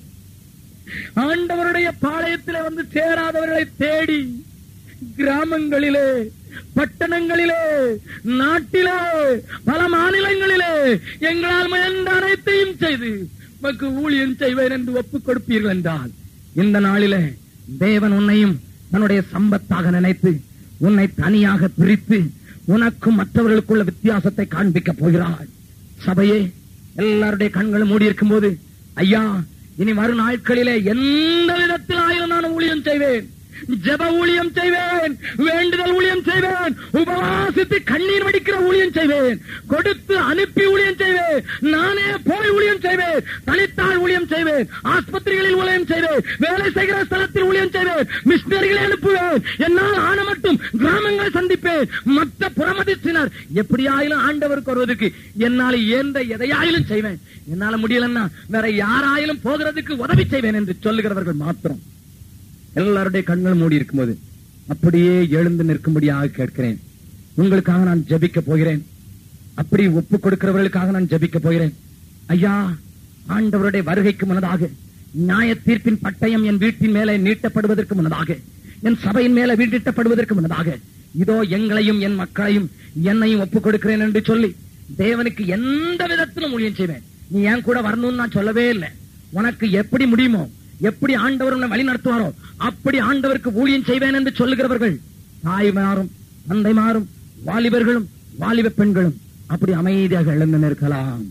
ஆண்டவருடைய பாளையத்திலே வந்து சேராதவர்களை தேடி கிராமங்களிலே பட்டணங்களிலே நாட்டிலே பல மாநிலங்களிலே எங்களால் முயன்ற அனைத்தையும் செய்து உமக்கு ஊழியம் செய்வேன் என்று ஒப்புக் கொடுப்பீர்கள் என்றால் இந்த நாளிலே தேவன் உன்னையும் தன்னுடைய சம்பத்தாக நினைத்து உன்னை தனியாக பிரித்து உனக்கும் மற்றவர்களுக்குள்ள வித்தியாசத்தை காண்பிக்க போகிறார் சபையே எல்லாருடைய கண்களும் மூடி இருக்கும் போது ஐயா இனி வரும் நாட்களிலே எந்த விதத்தில் ஆயிரம் நான் ஊழியம் செய்வேன் ஜெப ஊழியம் செய்வேன் வேண்டுதல் ஊழியம் செய்வேன் உபவாசித்து கண்ணீர் வடிக்கிற ஊழியம் செய்வேன் கொடுத்து அனுப்பி ஊழியம் செய்வேன் நானே போய் ஊழியம் செய்வேன் தனித்தாள் ஊழியம் செய்வேன் ஆஸ்பத்திரிகளில் ஊழியம் செய்வேன் வேலை செய்கிற ஸ்தலத்தில் ஊழியம் செய்வேன் மிஷினரிகளை அனுப்புவேன் என்னால் ஆன மட்டும் கிராமங்களை சந்திப்பேன் மற்ற புறமதிச்சினர் எப்படியாயிலும் ஆண்டவருக்கு வருவதற்கு என்னால் இயன்ற எதையாயிலும் செய்வேன் என்னால முடியலன்னா வேற யாராயிலும் போகிறதுக்கு உதவி செய்வேன் என்று சொல்லுகிறவர்கள் மாத்திரம் எல்லாருடைய கண்கள் மூடி இருக்கும்போது அப்படியே எழுந்து நிற்கும்படியாக கேட்கிறேன் உங்களுக்காக நான் ஜெபிக்க போகிறேன் அப்படி ஒப்பு கொடுக்கிறவர்களுக்காக நான் ஜெபிக்க போகிறேன் ஐயா ஆண்டவருடைய வருகைக்கு முன்னதாக நியாய தீர்ப்பின் பட்டயம் என் வீட்டின் மேலே நீட்டப்படுவதற்கு முன்னதாக என் சபையின் மேலே வீட்டிட்டப்படுவதற்கு முன்னதாக இதோ எங்களையும் என் மக்களையும் என்னையும் ஒப்புக் கொடுக்கிறேன் என்று சொல்லி தேவனுக்கு எந்த விதத்திலும் ஊழியம் செய்வேன் நீ ஏன் கூட வரணும்னு நான் சொல்லவே இல்லை உனக்கு எப்படி முடியுமோ எப்படி ஆண்டவர் உன்னை வழி நடத்துவாரோ அப்படி ஆண்டவருக்கு ஊழியம் செய்வேன் என்று சொல்லுகிறவர்கள் தாய்மாரும் தந்தைமாரும் வாலிபர்களும் வாலிப பெண்களும் அப்படி அமைதியாக எழுந்து நிற்கலாம்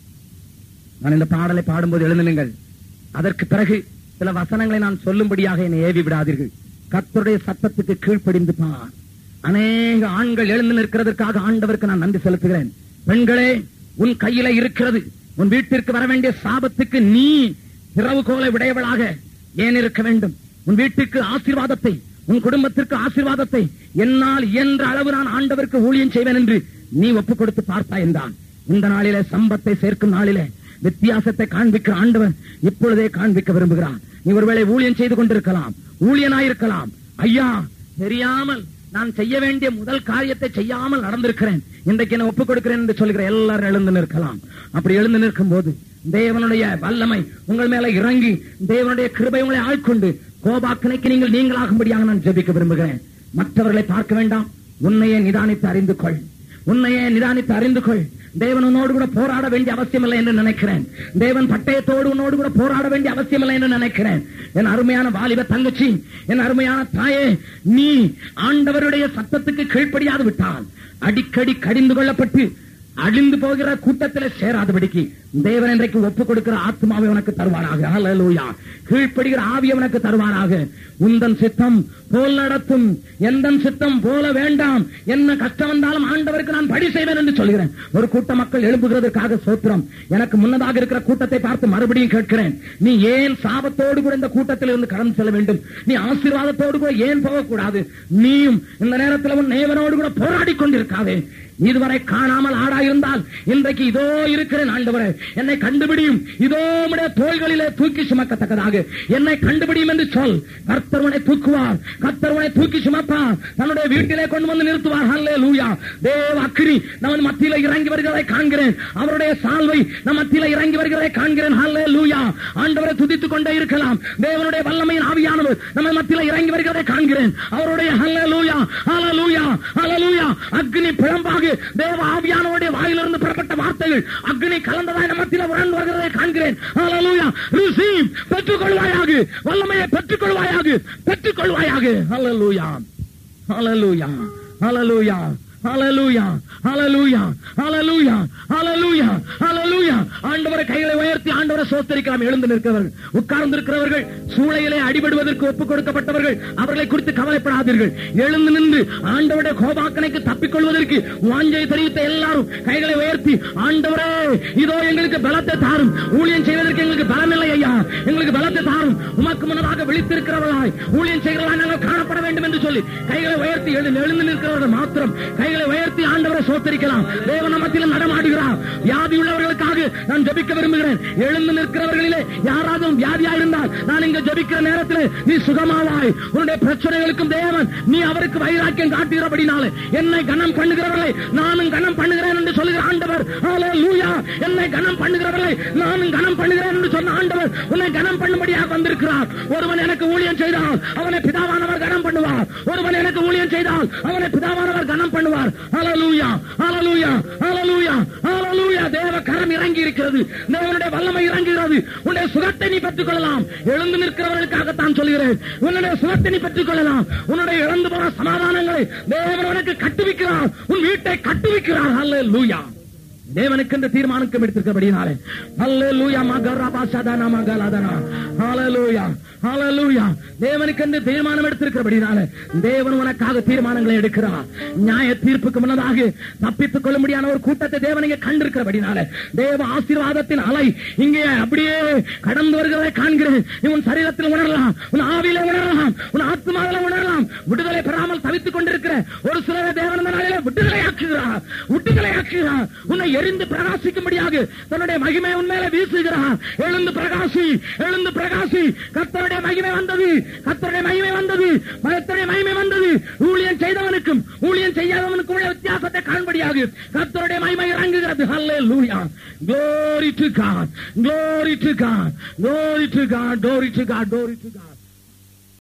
நான் இந்த பாடலை பாடும்போது எழுந்தினுங்கள் அதற்கு பிறகு சில வசனங்களை நான் சொல்லும்படியாக என்னை ஏவி விடாதீர்கள் கர்த்தருடைய சத்தத்துக்கு கீழ்ப்படிந்து பார் அநேக ஆண்கள் எழுந்து நிற்கிறதற்காக ஆண்டவருக்கு நான் நன்றி செலுத்துகிறேன் பெண்களே உன் கையில இருக்கிறது உன் வீட்டிற்கு வர வேண்டிய சாபத்துக்கு நீ திறவுகோலை உடையவளாக ஏன் இருக்க வேண்டும் உன் வீட்டுக்கு ஆசீர்வாதத்தை உன் குடும்பத்திற்கு ஆசீர்வாதத்தை என்னால் இயன்ற அளவு நான் ஆண்டவருக்கு ஊழியம் செய்வேன் என்று நீ ஒப்புக் கொடுத்து பார்த்தாய் என்றான் இந்த நாளிலே சம்பத்தை சேர்க்கும் நாளிலே வித்தியாசத்தை காண்பிக்கிற ஆண்டவர் இப்பொழுதே காண்பிக்க விரும்புகிறான் நீ ஒருவேளை ஊழியம் செய்து கொண்டிருக்கலாம் ஊழியனாயிருக்கலாம் ஐயா தெரியாமல் நான் செய்ய வேண்டிய முதல் காரியத்தை செய்யாமல் நடந்திருக்கிறேன் இன்றைக்கு என்ன ஒப்புக் கொடுக்கிறேன் என்று சொல்கிற எல்லாரும் எழுந்து நிற்கலாம் அப்படி எழுந்து நிற்கும் போது தேவனுடைய வல்லமை உங்கள் மேல இறங்கி தேவனுடைய கிருபை உங்களை ஆட்கொண்டு கோபாக்கனைக்கு நீங்கள் நீங்களாகும்படியாக நான் ஜெபிக்க விரும்புகிறேன் மற்றவர்களை பார்க்க வேண்டாம் உன்னையே நிதானித்து அறிந்து கொள் உன்னையே நிதானித்து அறிந்து கொள் தேவன் உன்னோடு கூட போராட வேண்டிய அவசியம் இல்லை என்று நினைக்கிறேன் தேவன் பட்டயத்தோடு உன்னோடு கூட போராட வேண்டிய அவசியம் இல்லை என்று நினைக்கிறேன் என் அருமையான வாலிப தங்கச்சி என் அருமையான தாயே நீ ஆண்டவருடைய சத்தத்துக்கு கீழ்ப்படியாது விட்டால் அடிக்கடி கடிந்து கொள்ளப்பட்டு அழிந்து போகிற கூட்டத்தில் சேராதபடிக்கு தேவன் இன்றைக்கு ஒப்புக் கொடுக்கிற ஆத்மாவை உனக்கு தருவாராக ஹalleluya கீழ்ப்படுகிற ஆவியை உனக்கு தருவாராக உந்தன் சித்தம் போல் நடத்தும் எந்த சித்தம் போல வேண்டாம் என்ன கஷ்டம் வந்தாலும் ஆண்டவருக்கு நான் படி செய்வேன் என்று சொல்கிறேன் ஒரு கூட்ட மக்கள் எழுப்புகிறதற்காக சோத்திரம் எனக்கு முன்னதாக இருக்கிற கூட்டத்தை பார்த்து மறுபடியும் கேட்கிறேன் நீ ஏன் சாபத்தோடு கூட இந்த கூட்டத்தில் இருந்து கடந்து செல்ல வேண்டும் நீ ஆசீர்வாதத்தோடு கூட ஏன் போகக்கூடாது நீயும் இந்த நேரத்தில் உன் நேவனோடு கூட போராடி கொண்டிருக்காதே இதுவரை காணாமல் ஆடாயிருந்தால் இன்றைக்கு இதோ இருக்கிறேன் ஆண்டவரே என்னை கண்டுபிடியும் இதோ உம்முடைய தோள்களிலே தூக்கி சுமக்கத்தக்கதாக என்னை கண்டுபிடியும் என்று சொல் கர்த்தர்வனை தூக்குவார் கர்த்தர்வனை தூக்கி சுமப்பார் தன்னுடைய வீட்டிலே கொண்டு வந்து நிறுத்துவார் ஹல்லே லூயா தேவ அக்கினி நம்ம மத்தியில இறங்கி வருகிறதை காண்கிறேன் அவருடைய சால்வை நம் மத்தியில இறங்கி வருகிறதை காண்கிறேன் ஹல்லே லூயா ஆண்டவரை துதித்துக் கொண்டே இருக்கலாம் தேவனுடைய வல்லமையின் ஆவியானவர் நம்ம மத்தியில இறங்கி வருகிறதை காண்கிறேன் அவருடைய ஹல்லே லூயா ஹalleluya ஹalleluya அக்னி பிழம்பாக தேவ ஆவியானவருடைய வாயிலிருந்து புறப்பட்ட வார்த்தைகள் அக்னி கலந்ததாய் நம்ம மத்தியில உறந்து வருகிறதை காண்கிறேன் ஹalleluya ரிசீவ் பெற்றுக்கொள்வாயாக வல்லமையை பெற்றுக்கொள்வாயாக பெற்றுக்கொள்வாயாக ஹalleluya ஹalleluya ஹalleluya ஹalleluya ஹalleluya ஹalleluya ஹalleluya ஹalleluya ஆண்டவரை கைகளை உயர்த்தி ஆண்டவரை சோத்தரிக்கலாம் எழுந்து நிற்கிறவர்கள் உட்கார்ந்து இருக்கிறவர்கள் சூளையிலே அடிபடுவதற்கு ஒப்புக் கொடுக்கப்பட்டவர்கள் அவர்களை குறித்து கவலைப்படாதீர்கள் எழுந்து நின்று ஆண்டவருடைய கோபாக்கனைக்கு தப்பிக்கொள்வதற்கு வாஞ்சை தெரிவித்த எல்லாரும் கைகளை உயர்த்தி ஆண்டவரே இதோ எங்களுக்கு பலத்தை தாரும் ஊழியம் செய்வதற்கு எங்களுக்கு பலம் இல்லை ஐயா எங்களுக்கு பலத்தை தாரும் உமக்கு முன்னதாக விழித்திருக்கிறவர்களாய் ஊழியம் செய்கிறவர்களாய் நாங்கள் காணப்பட வேண்டும் என்று சொல்லி கைகளை உயர்த்தி எழுந்து எழுந்து நிற்கிறவர்கள் மாத்திரம் கைகளை உயர்த்தி ஆண்டவரை சோத்தரிக்கலாம் தேவ மத்தியில் நடமாடுகிறார் வியாதி உள்ளவர்களுக்காக நான் ஜெபிக்க விரும்புகிறேன் எழுந்து நிற்கிறவர்களிலே யாராவது வியாதியா இருந்தால் நான் இங்க ஜெபிக்கிற நேரத்தில் நீ சுகமாவாய் உன்னுடைய பிரச்சனைகளுக்கும் தேவன் நீ அவருக்கு வைராக்கியம் காட்டுகிறபடினாலே என்னை கனம் பண்ணுகிறவர்களை நானும் கனம் பண்ணுகிறேன் என்று சொல்லுகிற ஆண்டவர் ஹalleluya என்னை கனம் பண்ணுகிறவர்களை நானும் கனம் பண்ணுகிறேன் என்று சொன்ன ஆண்டவர் உன்னை கனம் பண்ணும்படியாக வந்திருக்கிறார் ஒருவன் எனக்கு ஊழியம் செய்தால் அவனை பிதாவானவர் கனம் பண்ணுவார் ஒருவன் எனக்கு ஊழியம் செய்தால் அவனை பிதாவானவர் கனம் பண்ணுவார் ஹalleluya ஹalleluya ஹalleluya ஹalleluya தேவ கரம் இறங்கி இருக்கிறது தேவனுடைய வல்லமை இறங்குகிறது உன்னுடைய சுகத்தை நீ பெற்றுக் கொள்ளலாம் எழுந்து நிற்கிறவர்களுக்காகத்தான் சொல்கிறேன் உன்னுடைய சுகத்தை நீ பெற்றுக் கொள்ளலாம் உன்னுடைய இழந்து போன சமாதானங்களை தேவன் உனக்கு கட்டுவிக்கிறார் உன் வீட்டை கட்டுவிக்கிறார் ஹalleluya தேவனுக்கு இந்த தீர்மானம் எடுத்திருக்கிறபடினாலே ஹalleluya மகரபா சதனா மகலதனா ஹalleluya ஹalleluya தேவனுக்கு இந்த தீர்மானம் எடுத்திருக்கிறபடினாலே தேவன் உனக்காக தீர்மானங்களை எடுக்கிறார் நியாய தீர்ப்புக்கு முன்னதாக தப்பித்துக் கொள்ள முடியாத ஒரு கூட்டத்தை தேவன் இங்கே கண்டிருக்கிறபடினாலே தேவ ஆசீர்வாதத்தின் அலை இங்கே அப்படியே கடந்து வருகிறதை காண்கிறேன் நீ உன் சரீரத்தில் உணரலாம் உன் ஆவியில உணரலாம் உன் ஆத்மாவில உணரலாம் விடுதலை பெறாமல் தவித்துக் கொண்டிருக்கிற ஒரு சிலரை தேவன் இந்த நாளிலே விடுதலை ஆக்குகிறார் விடுதலை ஆக்குகிறார் உன்னை எரிந்து பிரகாசிக்கும்படியாக தன்னுடைய மகிமை உண்மையில வீசுகிறார் எழுந்து பிரகாசி எழுந்து பிரகாசி கத்தருடைய மகிமை வந்தது கத்தருடைய மகிமை வந்தது கத்தருடைய மகிமை வந்தது ஊழியம் செய்தவனுக்கும் ஊழியம் செய்யாதவனுக்கும் உள்ள வித்தியாசத்தை காண்படியாக கத்தருடைய மகிமை இறங்குகிறது ஹalleluya glory to god glory to god glory to god glory to god glory to god